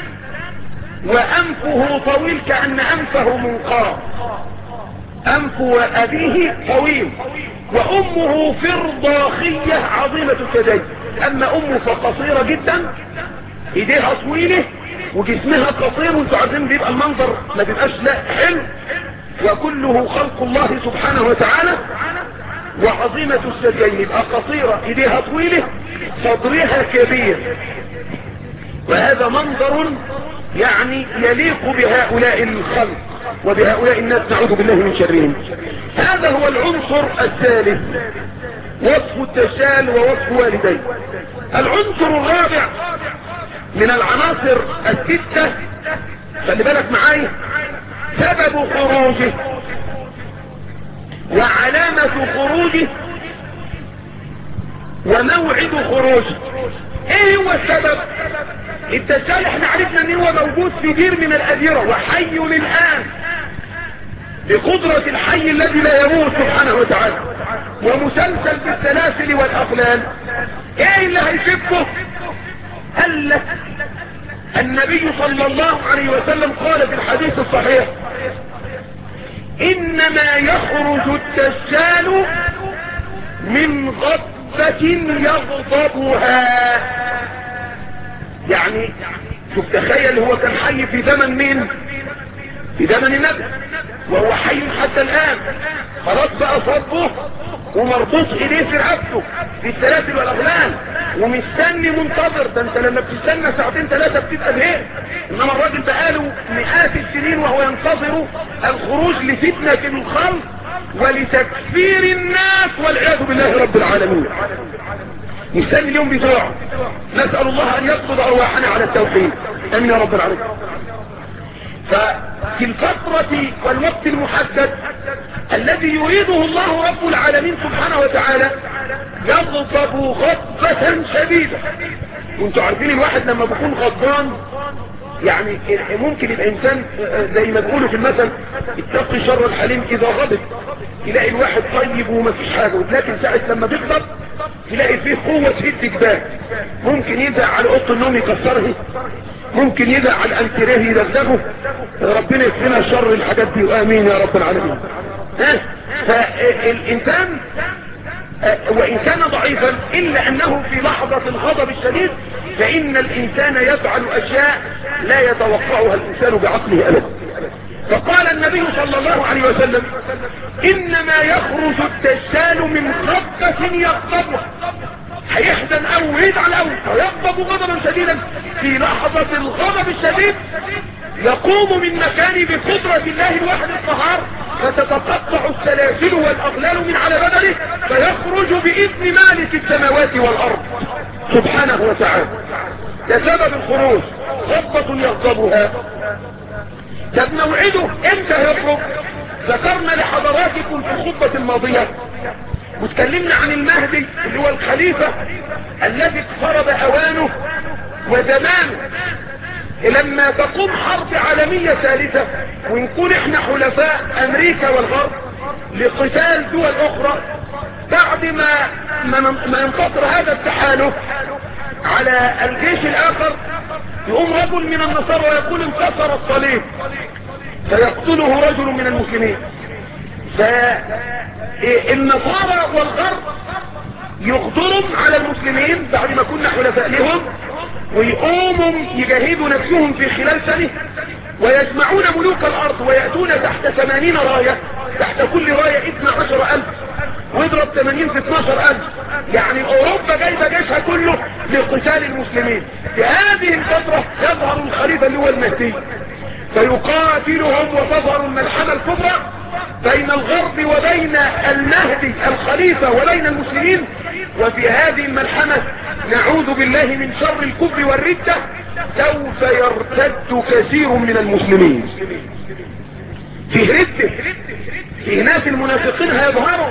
وانفه طويل كأن انفه منقار انف ابيه طويل وامه فرضاخية عظيمة الكدين اما امه فقصيرة جدا ايديها طويلة وجسمها قصير وانتوا عارفين بيبقى المنظر ما بيبقاش لا حلو وكله خلق الله سبحانه وتعالى وعظيمة الثديين يبقى قصيرة ايديها طويلة صدرها كبير وهذا منظر يعني يليق بهؤلاء الخلق وبهؤلاء الناس نعوذ بالله من شرهم هذا هو العنصر الثالث وصف الدجال ووصف والديه العنصر الرابع من العناصر الستة خلي بالك معايا سبب خروجه وعلامة خروجه وموعد خروجه ايه هو السبب الدجال احنا عرفنا ان هو موجود في دير من الاديرة وحي الان بقدرة الحي الذي لا يموت سبحانه وتعالى ومسلسل بالسلاسل والاغلال ايه اللي هيفكه قال لك النبي صلى الله عليه وسلم قال في الحديث الصحيح انما يخرج الدجال من غضبة يغضبها يعني شوف تخيل هو كان حي في زمن مين في زمن النبي وهو حي حتى الان خلاص بقى صبه ومربوط ايديه في رقبته في السلاسل والاغلال ومستني منتظر ده انت لما بتستنى ساعتين ثلاثة بتبقى زهقت انما الراجل بقاله مئات السنين وهو ينتظر الخروج لفتنة الخلق ولتكفير الناس والعياذ بالله رب العالمين نستني اليوم بسرعة نسأل الله ان يقبض ارواحنا على التوحيد امين يا رب العالمين ففي الفترة والوقت المحدد الذي يريده الله رب العالمين سبحانه وتعالى يغضب غضبة شديدة وانتوا عارفين الواحد لما بيكون غضبان يعني ممكن يبقى انسان زي ما بيقولوا في المثل اتقي شر الحليم اذا غضب تلاقي الواحد طيب وما فيش حاجه لكن ساعه لما بيغضب تلاقي فيه قوه تهد جبال ممكن يدع على اوضه النوم يكسرها ممكن يدع على الانتريه يدغدغه ربنا يكفينا شر الحاجات دي وامين يا رب العالمين ها فالانسان وإن كان ضعيفا إلا أنه في لحظة الغضب الشديد فإن الإنسان يفعل أشياء لا يتوقعها الإنسان بعقله أبدا فقال النبي صلى الله عليه وسلم إنما يخرج الدجال من خبة يغضبها هيحزن أو يزعل أو ويغضب غضبا شديدا في لحظة الغضب الشديد يقوم من مكانه بقدرة الله الواحد القهار فتتقطع السلاسل والأغلال من على بدنه فيخرج بإذن مالك السماوات والأرض سبحانه وتعالى ده سبب الخروج غضبة يغضبها طب موعده امتى يخرج ذكرنا لحضراتكم في الخطبة الماضية واتكلمنا عن المهدي اللي هو الخليفة الذي اقترب اوانه وزمانه لما تقوم حرب عالمية ثالثة ونكون احنا حلفاء امريكا والغرب لقتال دول اخرى بعد ما ما ينتصر هذا التحالف على الجيش الاخر يقوم رجل من النصارى ويقول انتصر الصليب فيقتله رجل من المسلمين فالنصارى والغرب يقدرهم على المسلمين بعد ما كنا حلفاء لهم ويقوموا يجاهدوا نفسهم في خلال سنة ويجمعون ملوك الارض ويأتون تحت ثمانين راية تحت كل راية اثنى عشر الف واضرب ثمانين في اتناشر الف يعني اوروبا جايبة جيشها كله لقتال المسلمين في هذه الفترة يظهر الخليفة اللي هو المهدي فيقاتلهم وتظهر الملحمة الكبرى بين الغرب وبين المهدي الخليفة وبين المسلمين وفي هذه الملحمة نعوذ بالله من شر الكفر والردة سوف يرتد كثير من المسلمين فيه ردة فيه ناس المنافقين هيظهروا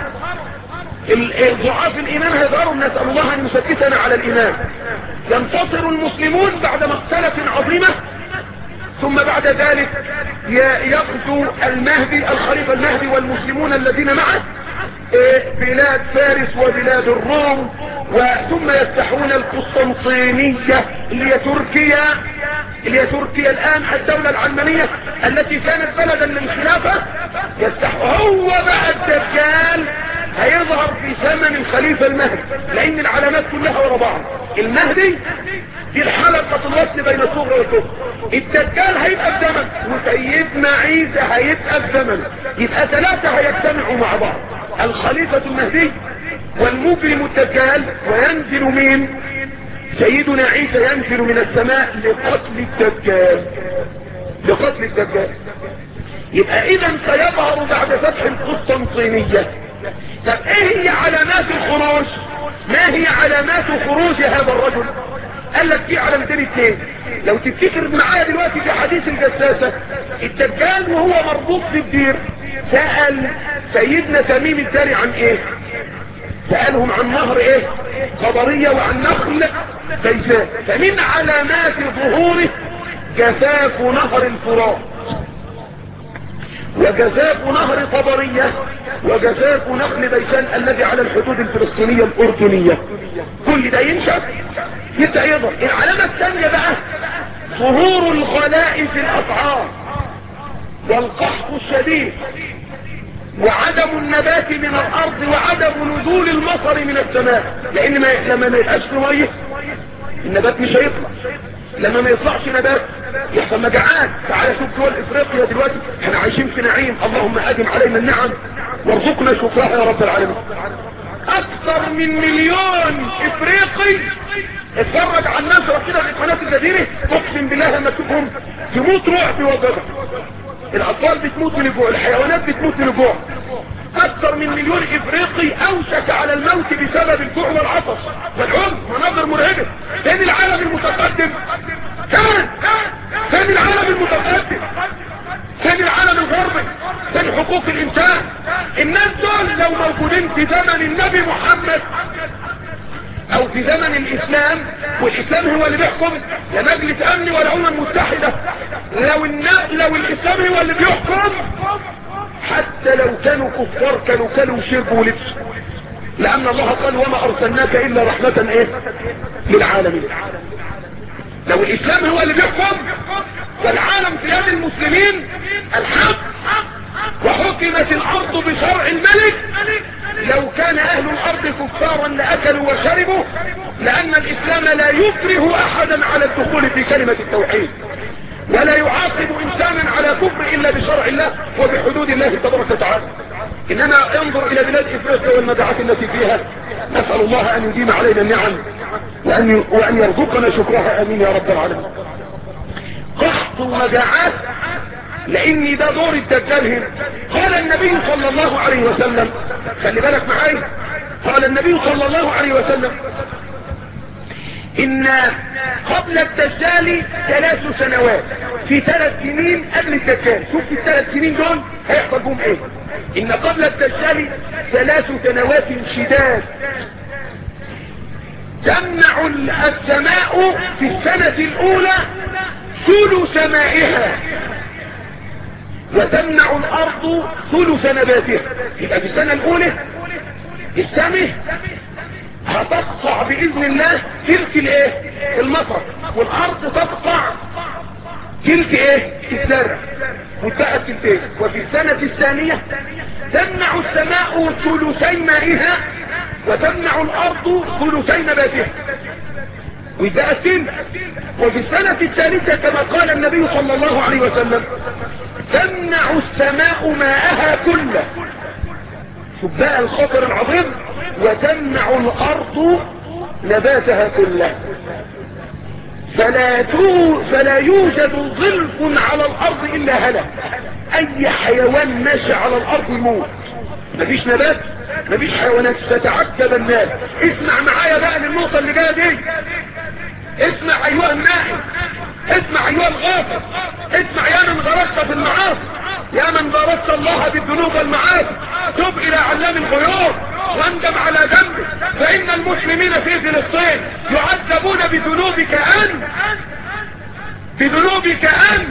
ضعاف الايمان هيظهروا نسأل الله ان يثبتنا على الايمان ينتصر المسلمون بعد مقتلة عظيمة ثم بعد ذلك يغزو المهدي الخليفة المهدي والمسلمون الذين معه بلاد فارس وبلاد الروم وثم يفتحون القسطنطينية اللي هي تركيا اللي هي تركيا الان الدولة العلمانية التي كانت بلدا للخلافة يفتح هو بقى الدجال هيظهر في زمن الخليفة المهدي لان العلامات كلها ورا بعض المهدي دي الحلقة الوصل بين الصغرى والكبرى الدجال هيبقى في زمن وسيدنا عيسى هيبقى في زمن يبقى ثلاثة هيجتمعوا مع بعض الخليفة المهدي والمجرم الدجال وينزل مين سيدنا عيسى ينزل من السماء لقتل الدجال لقتل الدجال يبقى اذا سيظهر بعد فتح القسطنطينية طب ايه هي علامات الخروج ما هي علامات خروج هذا الرجل قال لك في علامتين اثنين لو تفتكر معايا دلوقتي في حديث الجساسة الدجال وهو مربوط في الدير سأل سيدنا تميم الداري عن ايه سألهم عن نهر ايه قبرية وعن نخل بيسان فمن علامات ظهوره جفاف نهر الفرات وجزاف نهر طبرية وجزاف نخل بيسان الذي على الحدود الفلسطينية الأردنية كل ده ينشف يبدأ يظهر العلامة الثانية بقى ظهور الغلاء في الأسعار والقحط الشديد وعدم النبات من الأرض وعدم نزول المطر من السماء لأن ما لما ما يبقاش في ميه النبات مش هيطلع لما ما يطلعش نبات يحصل مجاعات تعالى شوف دول افريقيا دلوقتي احنا عايشين في نعيم اللهم ادم علينا النعم وارزقنا شكرها يا رب العالمين اكثر من مليون افريقي اتفرج على النشرة كده في قناة الجزيرة اقسم بالله لما تشوفهم تموت روح في وجبها الاطفال بتموت من الجوع الحيوانات بتموت من الجوع اكثر من مليون افريقي اوشك على الموت بسبب الجوع والعطش والعنف مناظر مرهبة فين العالم المتقدم كان فين العالم المتقدم فين العالم الغربي فين حقوق الانسان الناس دول لو موجودين في زمن النبي محمد او في زمن الاسلام والاسلام هو اللي بيحكم لا مجلس امن ولا امم متحدة لو النا... لو الاسلام هو اللي بيحكم حتى لو كانوا كفار كانوا كانوا شربوا ولبسوا لان الله قال وما ارسلناك الا رحمة ايه للعالمين لو الاسلام هو اللي بيحكم فالعالم في يد المسلمين الحق وحكمت الارض بشرع الملك لو كان اهل الارض كفارا لاكلوا وشربوا لان الاسلام لا يكره احدا على الدخول في كلمة التوحيد ولا يعاقب انسانا على كفر الا بشرع الله وبحدود الله تبارك وتعالى انما انظر الى بلاد افريقيا والمدعات التي فيها نسأل الله ان يديم علينا النعم وان, وأن يرزقنا شكرها امين يا رب العالمين قحط ومجاعات لاني ده دور الدجال هنا قال النبي صلى الله عليه وسلم خلي بالك معايا قال النبي صلى الله عليه وسلم ان قبل الدجال ثلاث سنوات في ثلاث سنين قبل الدجال شوف في الثلاث سنين دول هيحصل بهم ايه ان قبل الدجال ثلاث سنوات شداد تمنع السماء في السنة الاولى ثلث مائها وتمنع الارض ثلث نباتها يبقى في السنة الاولى السماء هتقطع باذن الله تلك الايه المطر والارض تقطع تلك ايه الزرع وتبقى التلتين وفي السنة الثانية تمنع السماء ثلثي مائها وتمنع الارض ثلثي نباتها ويبقى السن وفي السنة الثالثة كما قال النبي صلى الله عليه وسلم تمنع السماء ماءها كله شوف بقى الخطر العظيم وتمنع الارض نباتها كله فلا, تو فلا يوجد ظلف على الارض الا هلك اي حيوان ماشي على الارض يموت مفيش نبات مفيش حيوانات ستعجب الناس اسمع معايا بقى للنقطة اللي جاية دي اسمع ايها النائم اسمع ايها الغافل اسمع يا من غرقت في المعاصي يا من باركت الله بالذنوب والمعاصي تب الى علام الغيوب واندم على ذنبك فان المسلمين في فلسطين يعذبون بذنوبك انت بذنوبك انت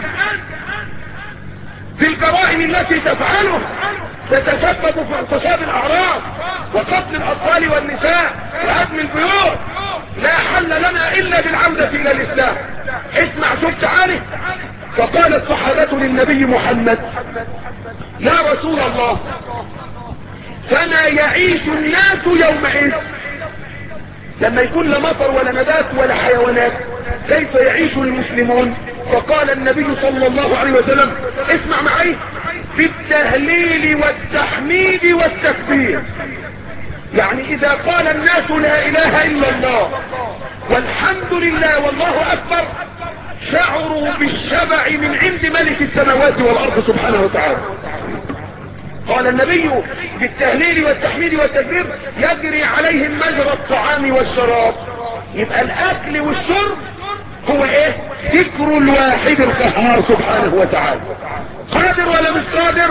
في الجرائم التي تفعله تتسبب في اغتصاب الاعراض وقتل الاطفال والنساء وهدم البيوت لا حل لنا الا بالعودة الى الاسلام اسمع شوف تعالي فقال الصحابة للنبي محمد يا رسول الله فما يعيش الناس يومئذ لما يكون لا مطر ولا نبات ولا حيوانات كيف يعيش المسلمون فقال النبي صلى الله عليه وسلم اسمع معي في التهليل والتحميد والتكبير يعني اذا قال الناس لا اله الا الله والحمد لله والله اكبر شعروا بالشبع من عند ملك السماوات والارض سبحانه وتعالى قال النبي بالتهليل والتحميد والتكبير يجري عليهم مجرى الطعام والشراب يبقى الاكل والشرب هو ايه ذكر الواحد القهار سبحانه وتعالى قادر ولا مش قادر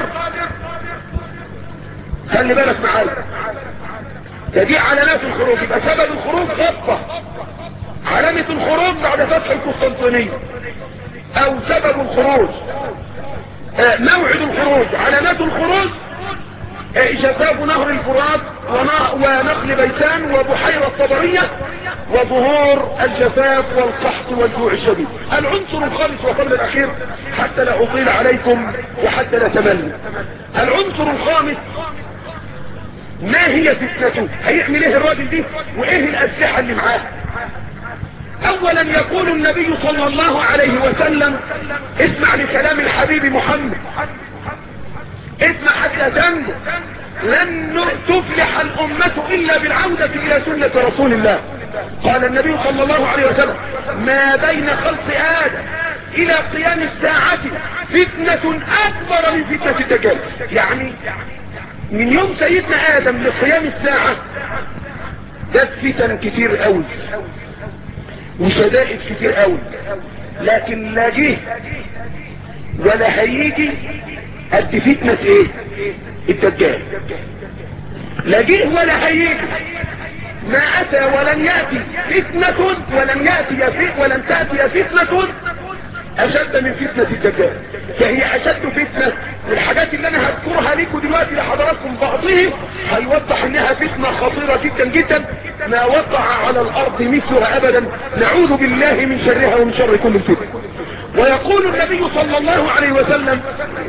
خلي بالك معايا ده دي علامات الخروج يبقى سبب الخروج غطة علامة الخروج بعد فتح القسطنطينية او سبب الخروج آه موعد الخروج علامات الخروج آه جفاف نهر الفرات ونخل بيتان وبحيرة طبرية وظهور الجفاف والقحط والجوع الشديد العنصر الخامس وقبل الاخير حتى لا اطيل عليكم وحتى لا تمل العنصر الخامس ما هي فتنته هيعمل ايه الراجل دي وايه الاسلحة اللي معاه اولا يقول النبي صلى الله عليه وسلم اسمع لكلام الحبيب محمد اسمع حتى تنجو لن تفلح الامة الا بالعودة الى سنة رسول الله قال النبي صلى الله عليه وسلم ما بين خلق ادم الى قيام الساعة فتنة اكبر من فتنة الدجال يعني من يوم سيدنا ادم لقيام الساعة جت فتن كتير قوي وشدائد كتير قوي لكن لا جه ولا هيجي قد فتنة ايه الدجال لا جه ولا هيجي ما اتى ولن يأتي فتنة ولن يأتي في ولن تأتي فتنة اشد من فتنة الدجال فهي اشد فتنة والحاجات اللي انا هذكرها لكم دلوقتي لحضراتكم بعضه هيوضح انها فتنة خطيرة جدا جدا ما وقع على الارض مثلها ابدا نعوذ بالله من شرها ومن شر كل فتنة ويقول النبي صلى الله عليه وسلم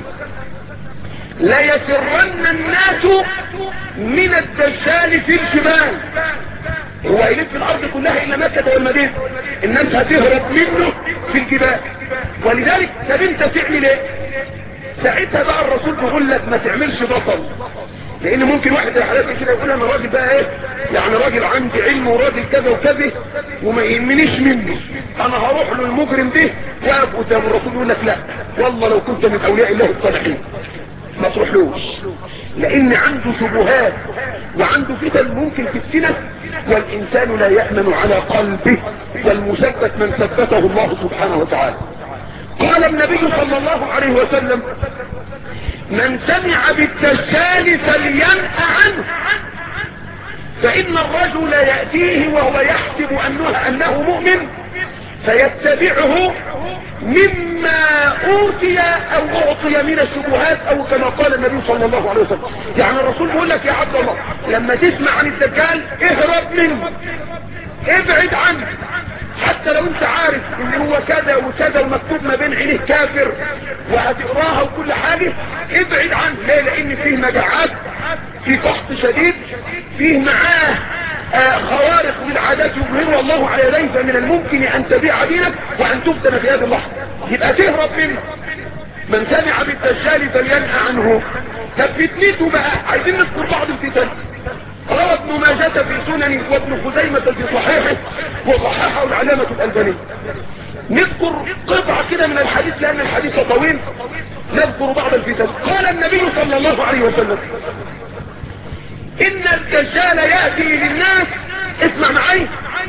لا يسرن الناس من الدجال في الجبال هو يلف الارض كلها الا مكة والمدينة الناس هتهرب منه في الجبال ولذلك طب انت تعمل ايه ساعتها بقى الرسول بيقول لك ما تعملش بطل لان ممكن واحد زي حالاتي كده يقول انا راجل بقى ايه يعني راجل عندي علم وراجل كذا وكذا وما يهمنيش منه انا هروح له المجرم ده واقف قدام الرسول يقول لك لا والله لو كنت من اولياء الله الصالحين ما تروحلوش لان عنده شبهات وعنده فتن ممكن تفتنه والانسان لا يأمن على قلبه والمثبت من ثبته الله سبحانه وتعالى قال النبي صلى الله عليه وسلم من سمع بالدجال فلينأ عنه فإن الرجل يأتيه وهو يحسب أنه, أنه مؤمن فيتبعه مما أوتي أو أعطي من الشبهات أو كما قال النبي صلى الله عليه وسلم يعني الرسول بيقول لك يا عبد الله لما تسمع عن الدجال اهرب منه ابعد عنه حتى لو انت عارف ان هو كذا وكذا ومكتوب ما بين عينيه كافر وهتقراها وكل حاجة ابعد عنه ليه لان فيه مجاعات في قحط شديد فيه معاه آه خوارق من عادات يظهرها الله على يديه فمن الممكن ان تبيع دينك وان تفتن في هذه اللحظة يبقى تهرب منه من سمع بالدجال فلينهى عنه ففتنته بقى عايزين نذكر بعض الفتن روى ابن ماجة في سنن وابن خزيمة في صحيحه وصححه العلامة الألبانية نذكر قطعة كده من الحديث لأن الحديث طويل نذكر بعض الفتن قال النبي صلى الله عليه وسلم إن الدجال يأتي للناس اسمع معي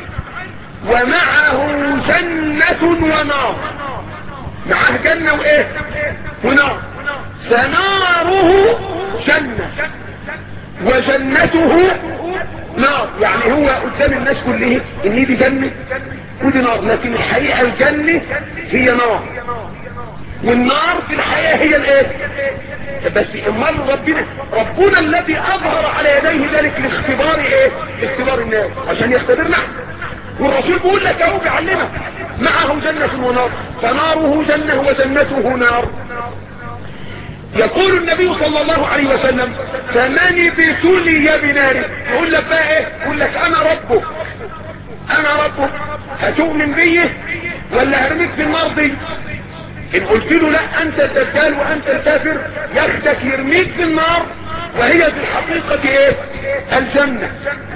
ومعه جنة ونار معه جنة وإيه ونار فناره جنة وجنته نار يعني هو قدام الناس كله ان دي جنة ودي نار لكن الحقيقة الجنة هي نار والنار في الحقيقة هي الايه بس امال ربنا ربنا الذي اظهر على يديه ذلك لاختبار ايه لاختبار الناس عشان يختبرنا والرسول بيقول لك اهو بيعلمك معه جنة ونار فناره جنة وجنته نار يقول النبي صلى الله عليه وسلم فمن ابتلي بنار يقول لك بقى ايه يقول لك انا ربه انا ربه هتؤمن بيه ولا هرميك في النار دي ان قلت له لا انت الدجال وانت الكافر ياخدك يرميك في النار وهي في الحقيقة ايه الجنة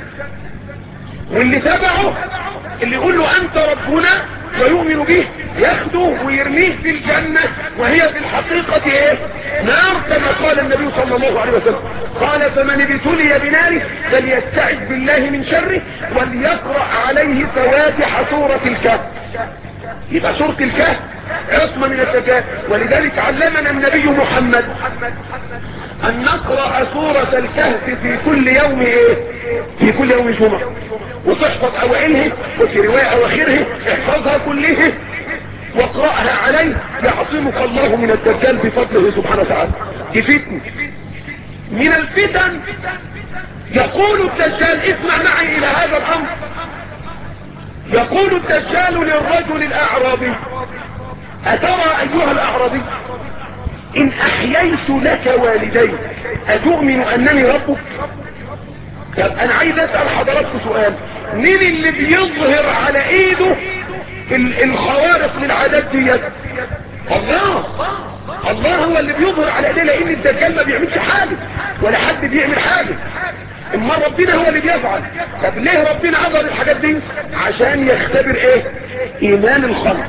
واللي تبعه اللي يقول له انت ربنا ويؤمن به ياخده ويرميه في الجنة وهي في الحقيقة ايه نار كما قال النبي صلى الله عليه وسلم قال فمن ابتلي بناره فليستعذ بالله من شره وليقرأ عليه فواتح سورة الكهف يبقى سورة الكهف عصمة من الدجال ولذلك علمنا النبي محمد ان نقرأ سورة الكهف في كل يوم ايه في كل يوم جمعة وتحفظ اوائلها وفي رواية اواخرها احفظها كلها واقرأها عليه يعصمك الله من الدجال بفضله سبحانه وتعالى دي فتن من الفتن يقول الدجال اسمع معي الى هذا الامر يقول الدجال للرجل الاعرابي اترى ايها الاعرابي ان احييت لك والدي اتؤمن انني ربك طب انا عايز اسأل حضراتكم سؤال مين اللي بيظهر على ايده الخوارق للعادات ديت الله الله هو اللي بيظهر على ايديه لان الدجال ما بيعملش حاجة ولا حد بيعمل حاجة اما ربنا هو اللي بيفعل طب ليه ربنا عبر الحاجات دي عشان يختبر ايه ايمان الخلق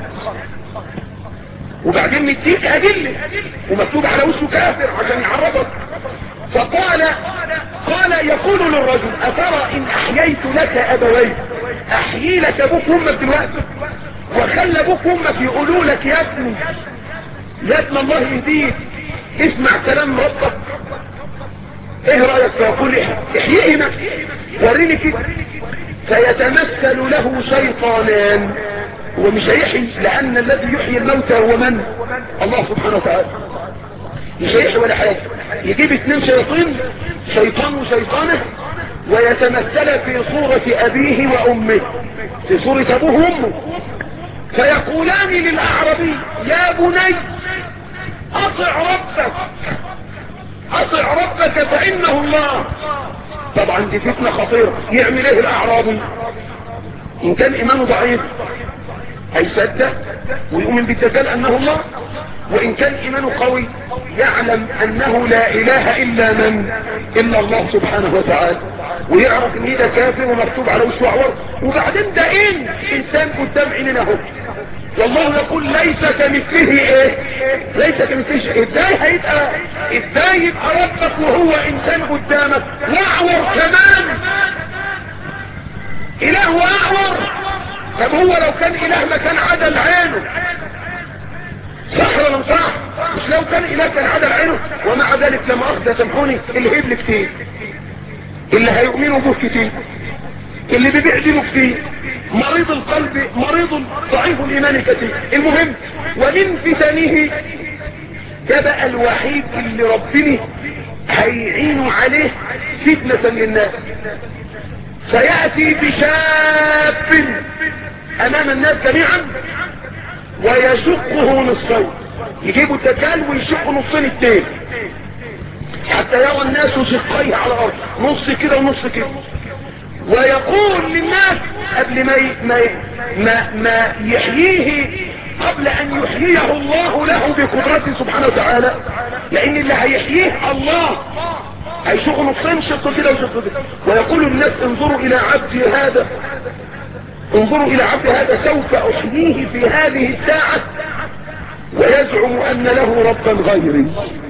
وبعدين مديك ادله ومكتوب على وشه كافر عشان يعرفك فقال قال يقول للرجل أترى إن أحييت لك أبويك أحيي لك أبوك وأمك دلوقتي وخلى أبوك وأمك يقولوا لك يا ابني يا ابن الله يهديك اسمع كلام ربك ايه رأيك فيقول احيئنا وريني كده فيتمثل له شيطانان هو مش هيحيي لأن الذي يحيي الموتى هو من الله سبحانه وتعالى مش هيحيي ولا حاجة يجيب اثنين شياطين شيطان وشيطانة ويتمثل في صورة أبيه وأمه في صورة أبوه وأمه فيقولان للأعربي يا بني أطع ربك أطع ربك فإنه الله طبعا دي فتنة خطيرة يعمل ايه الأعرابي إن كان إيمانه ضعيف هيصدق ويؤمن بالدجال أنه الله وإن كان إيمانه قوي يعلم أنه لا إله إلا من إلا الله سبحانه وتعالى ويعرف إن ده كافر ومكتوب على وشه أعور وبعدين ده إن إنسان قدام عيننا هو والله يقول ليس كمثله ايه ليس كمثله شيء ازاي هيبقى ازاي يبقى ربك وهو انسان قدامك واعور كمان اله واعور طب هو لو كان اله ما كان عدل عينه صح ولا مش صح مش لو كان اله كان عدل عينه ومع ذلك لما اخذ سامحوني الهبل كتير اللي هيؤمنوا به كتير اللي بيبيع دينه كتير مريض القلب مريض ضعيف الايمان كثير المهم ومن فتنه ده بقى الوحيد اللي ربنا هيعينه عليه فتنة للناس سيأتي بشاب امام الناس جميعا ويشقه نصين يجيبوا الدجال ويشقوا نصين التين حتى يرى الناس شقيه على الارض نص كده ونص كده ويقول للناس قبل ما ما ما, ما يحييه قبل ان يحييه الله له بقدرته سبحانه وتعالى لان اللي هيحييه الله هيشوفوا نصين شق كده وشق كده ويقول الناس انظروا الى عبدي هذا انظروا الى عبد هذا سوف احييه في هذه الساعة ويزعم ان له ربا غيري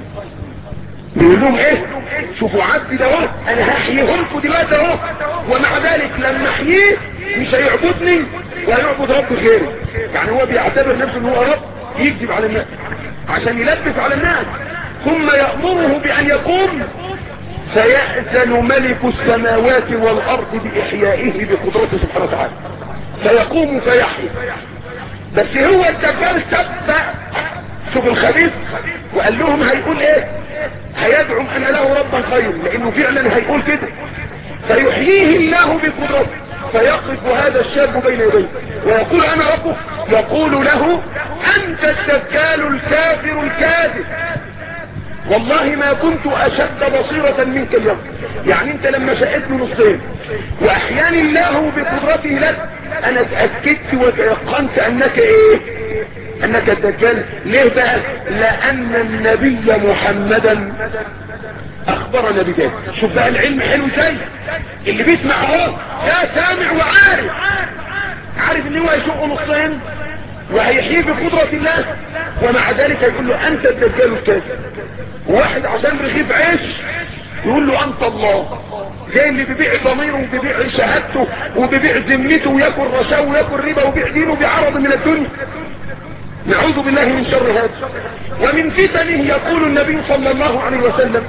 بيقول لهم ايه شوفوا عبدي ده اهو انا هحييه لكم دلوقتي اهو ومع ذلك لما احييه مش هيعبدني وهيعبد رب غيري يعني هو بيعتبر نفسه ان هو رب يكذب على الناس عشان يلبس على الناس ثم يأمره بأن يقوم فيأذن ملك السماوات والأرض بإحيائه بقدرته سبحانه وتعالى فيقوم فيحيي بس هو الدجال سبق شوف الخبيث وقال لهم هيقول ايه هيدعم ان له ربا خير لانه فعلا هيقول كده فيحييه الله بقدرته فيقف هذا الشاب بين يديه ويقول انا ربه يقول له انت الدجال الكافر الكاذب والله ما كنت اشد بصيرة منك اليوم يعني انت لما شقتني نصين واحياني الله بقدرته لك انا اتأكدت وتيقنت انك ايه انك الدجال ليه بقى لان النبي محمدا اخبرنا بذلك شوف بقى العلم حلو ازاي اللي بيسمع اهو يا سامع وعارف عارف ان هو يشق نصين وهيحيي بقدرة الله ومع ذلك يقول له انت الدجال الكاذب واحد عشان رغيف عيش يقول له انت الله زي اللي بيبيع ضميره وبيبيع شهادته وبيبيع ذمته وياكل رشاوى وياكل ربا وبيع دينه بعرض من الدنيا نعوذ بالله من شر هذا ومن فتنه يقول النبي صلى الله عليه وسلم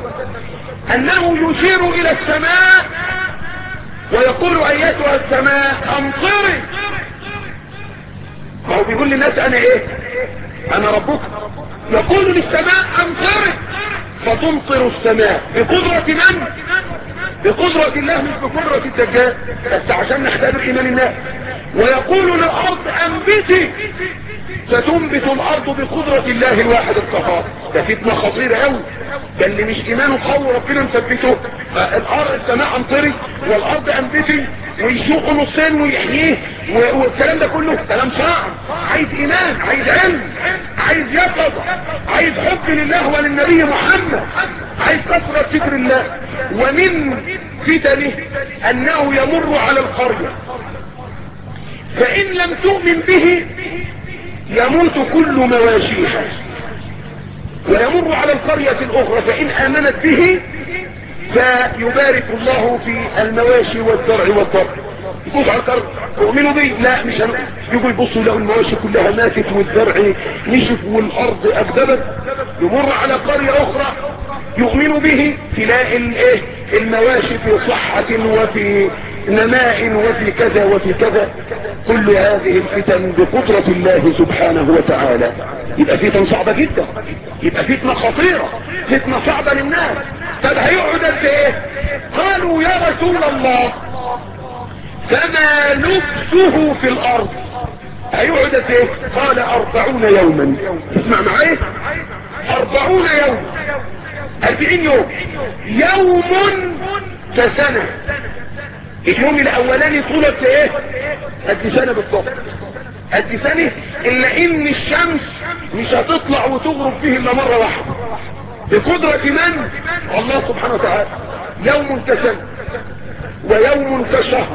انه يشير الى السماء ويقول ايتها السماء امطري فهو بيقول للناس انا ايه انا ربك يقول للسماء امطري فتمطر السماء بقدرة من بقدرة الله مش بقدرة الدجال بس عشان نختبر ايمان الناس ويقول للارض انبتي فتنبت الارض بقدرة الله الواحد القهار ده فتنة خطيرة قوي ده اللي مش ايمانه قوي ربنا مثبته الارض السماء امطري والارض انبتي ويشوق نصين ويحييه والكلام ده كله كلام صعب عايز ايمان عايز علم عايز يقظة عايز حب لله وللنبي محمد عايز كثرة ذكر الله ومن فتنه انه يمر على القرية فان لم تؤمن به يموت كل مواشيها ويمر على القرية الاخرى فان امنت به فيبارك الله في المواشي والزرع والضرع يقول على الارض يؤمنوا بي لا مش هن... يقول يبصوا لو المواشي كلها ماتت والزرع نشف والارض اكذبت يمر على قرية اخرى يؤمن به تلاقي الايه المواشي في صحة وفي نماء وفي كذا وفي كذا كل هذه الفتن بقدرة الله سبحانه وتعالى يبقى فتن صعبة جدا يبقى فتنة خطيرة فتنة صعبة للناس طب هيقعد قد ايه قالوا يا رسول الله فما لبسه في الارض هيقعد قد ايه قال اربعون يوما اسمع معايا اربعون يوم اربعين يوم يوم كسنة اليوم الاولاني طولة ايه قد سنة بالضبط قد سنة الا ان الشمس مش هتطلع وتغرب فيه الا مرة واحدة بقدرة من الله سبحانه وتعالى يوم كسنة ويوم كشهر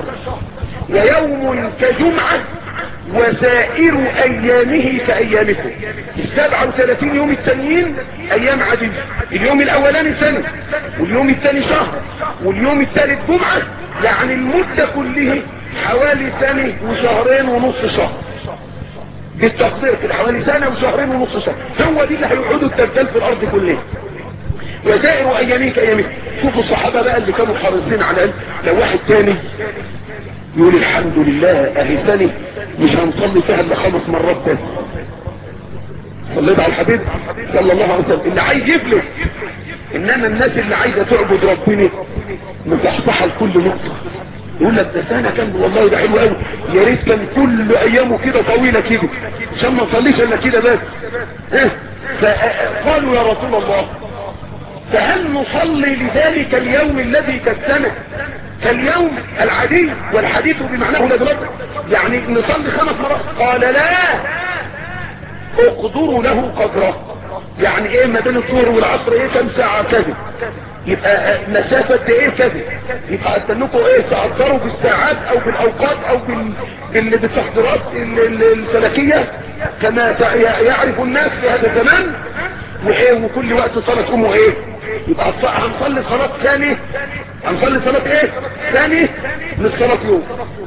ويوم كجمعة وسائر ايامه كايامكم السبعة وثلاثين يوم التانيين ايام عديدة اليوم الاولاني سنة واليوم الثاني شهر واليوم الثالث جمعة يعني المدة كله حوالي سنة وشهرين ونص شهر بالتقدير كده حوالي سنة وشهرين ونص شهر هو دي اللي هيقعدوا التبدال في الارض كلها وسائر ايامه كايامكم شوفوا الصحابة بقى اللي كانوا حريصين على لو واحد تاني يقول الحمد لله اهي ثاني مش هنصلي فيها الا خمس مرات بس صليت على الحبيب صلى الله عليه وسلم اللي عايز يفلس انما الناس اللي عايزه تعبد ربنا مصحصحه لكل نقطه يقول لك ده سنه كان والله ده حلو قوي يا ريت كان كل ايامه كده طويله كده عشان ما نصليش الا كده بس ها فقالوا يا رسول الله فهل نصلي لذلك اليوم الذي كالسنه كاليوم العادي والحديث بمعناه لدرجة يعني نصلي خمس مرات قال لا اقدروا له قدره يعني ايه ما بين الظهر والعصر ايه كم ساعة كذا يبقى مسافة ايه كذا يبقى استنكم ايه تقدروا بالساعات او بالاوقات او بال... بال... بالتحضيرات الفلكية كما يعرف الناس في هذا الزمان وايه وكل وقت صلاة تقوموا ايه يبقى هنصلي صلاة ثاني هنصلي صلاة ايه ثاني من صلاة يوم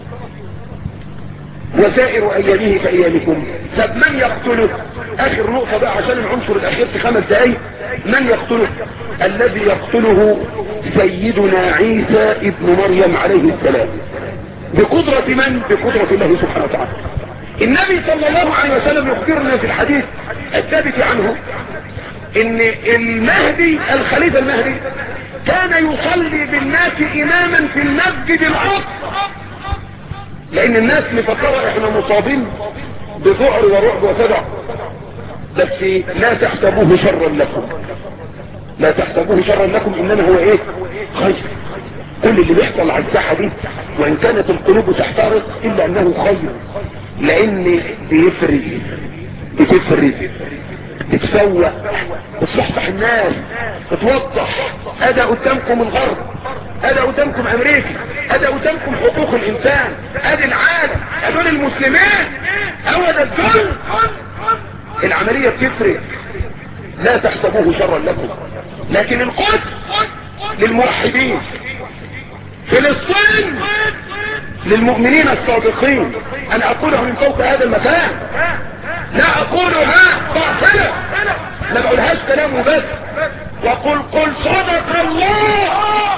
وسائر ايامه كايامكم طب من يقتله اخر نقطة بقى عشان العنصر الاخير في خمس دقايق من يقتله الذي يقتله سيدنا عيسى ابن مريم عليه السلام بقدرة من بقدرة الله سبحانه وتعالى النبي صلى الله عليه وسلم يخبرنا في الحديث الثابت عنه ان المهدي الخليفة المهدي كان يصلي بالناس اماما في المسجد الاقصى لان الناس مفكرة احنا مصابين بذعر ورعب وتدع بس لا تحسبوه شرا لكم لا تحسبوه شرا لكم انما هو ايه خير كل اللي بيحصل على الساحة دي وان كانت القلوب تحترق الا انه خير لان بيفرز بتفرز بتسوق بتصحصح الناس بتوضح ادى قدامكم الغرب ادى قدامكم امريكا ادى قدامكم حقوق الانسان ادي العالم هدول المسلمين هو ده الذل العملية بتفرق لا تحسبوه شرا لكم لكن القدس للموحدين فلسطين للمؤمنين الصادقين انا اقولها من فوق هذا المكان لا اقولها باطلة ما بقولهاش كلام بس وقل قل صدق الله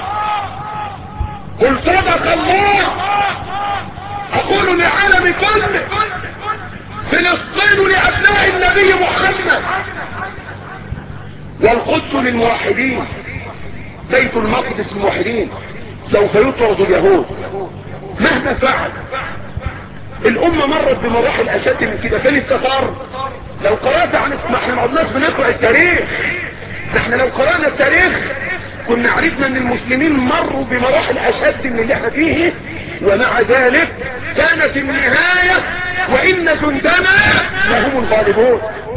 قل صدق الله اقول لعالم كله فلسطين لابناء النبي محمد والقدس للموحدين بيت المقدس للموحدين سوف يطرد اليهود مهما فعل الامة مرت بمراحل اشد من كده فين التتار لو قرأت عن ما احنا ما عدناش بنقرأ التاريخ احنا لو قرأنا التاريخ كنا عرفنا ان المسلمين مروا بمراحل اشد من اللي احنا فيه ومع ذلك كانت النهاية وان جندنا لهم الغالبون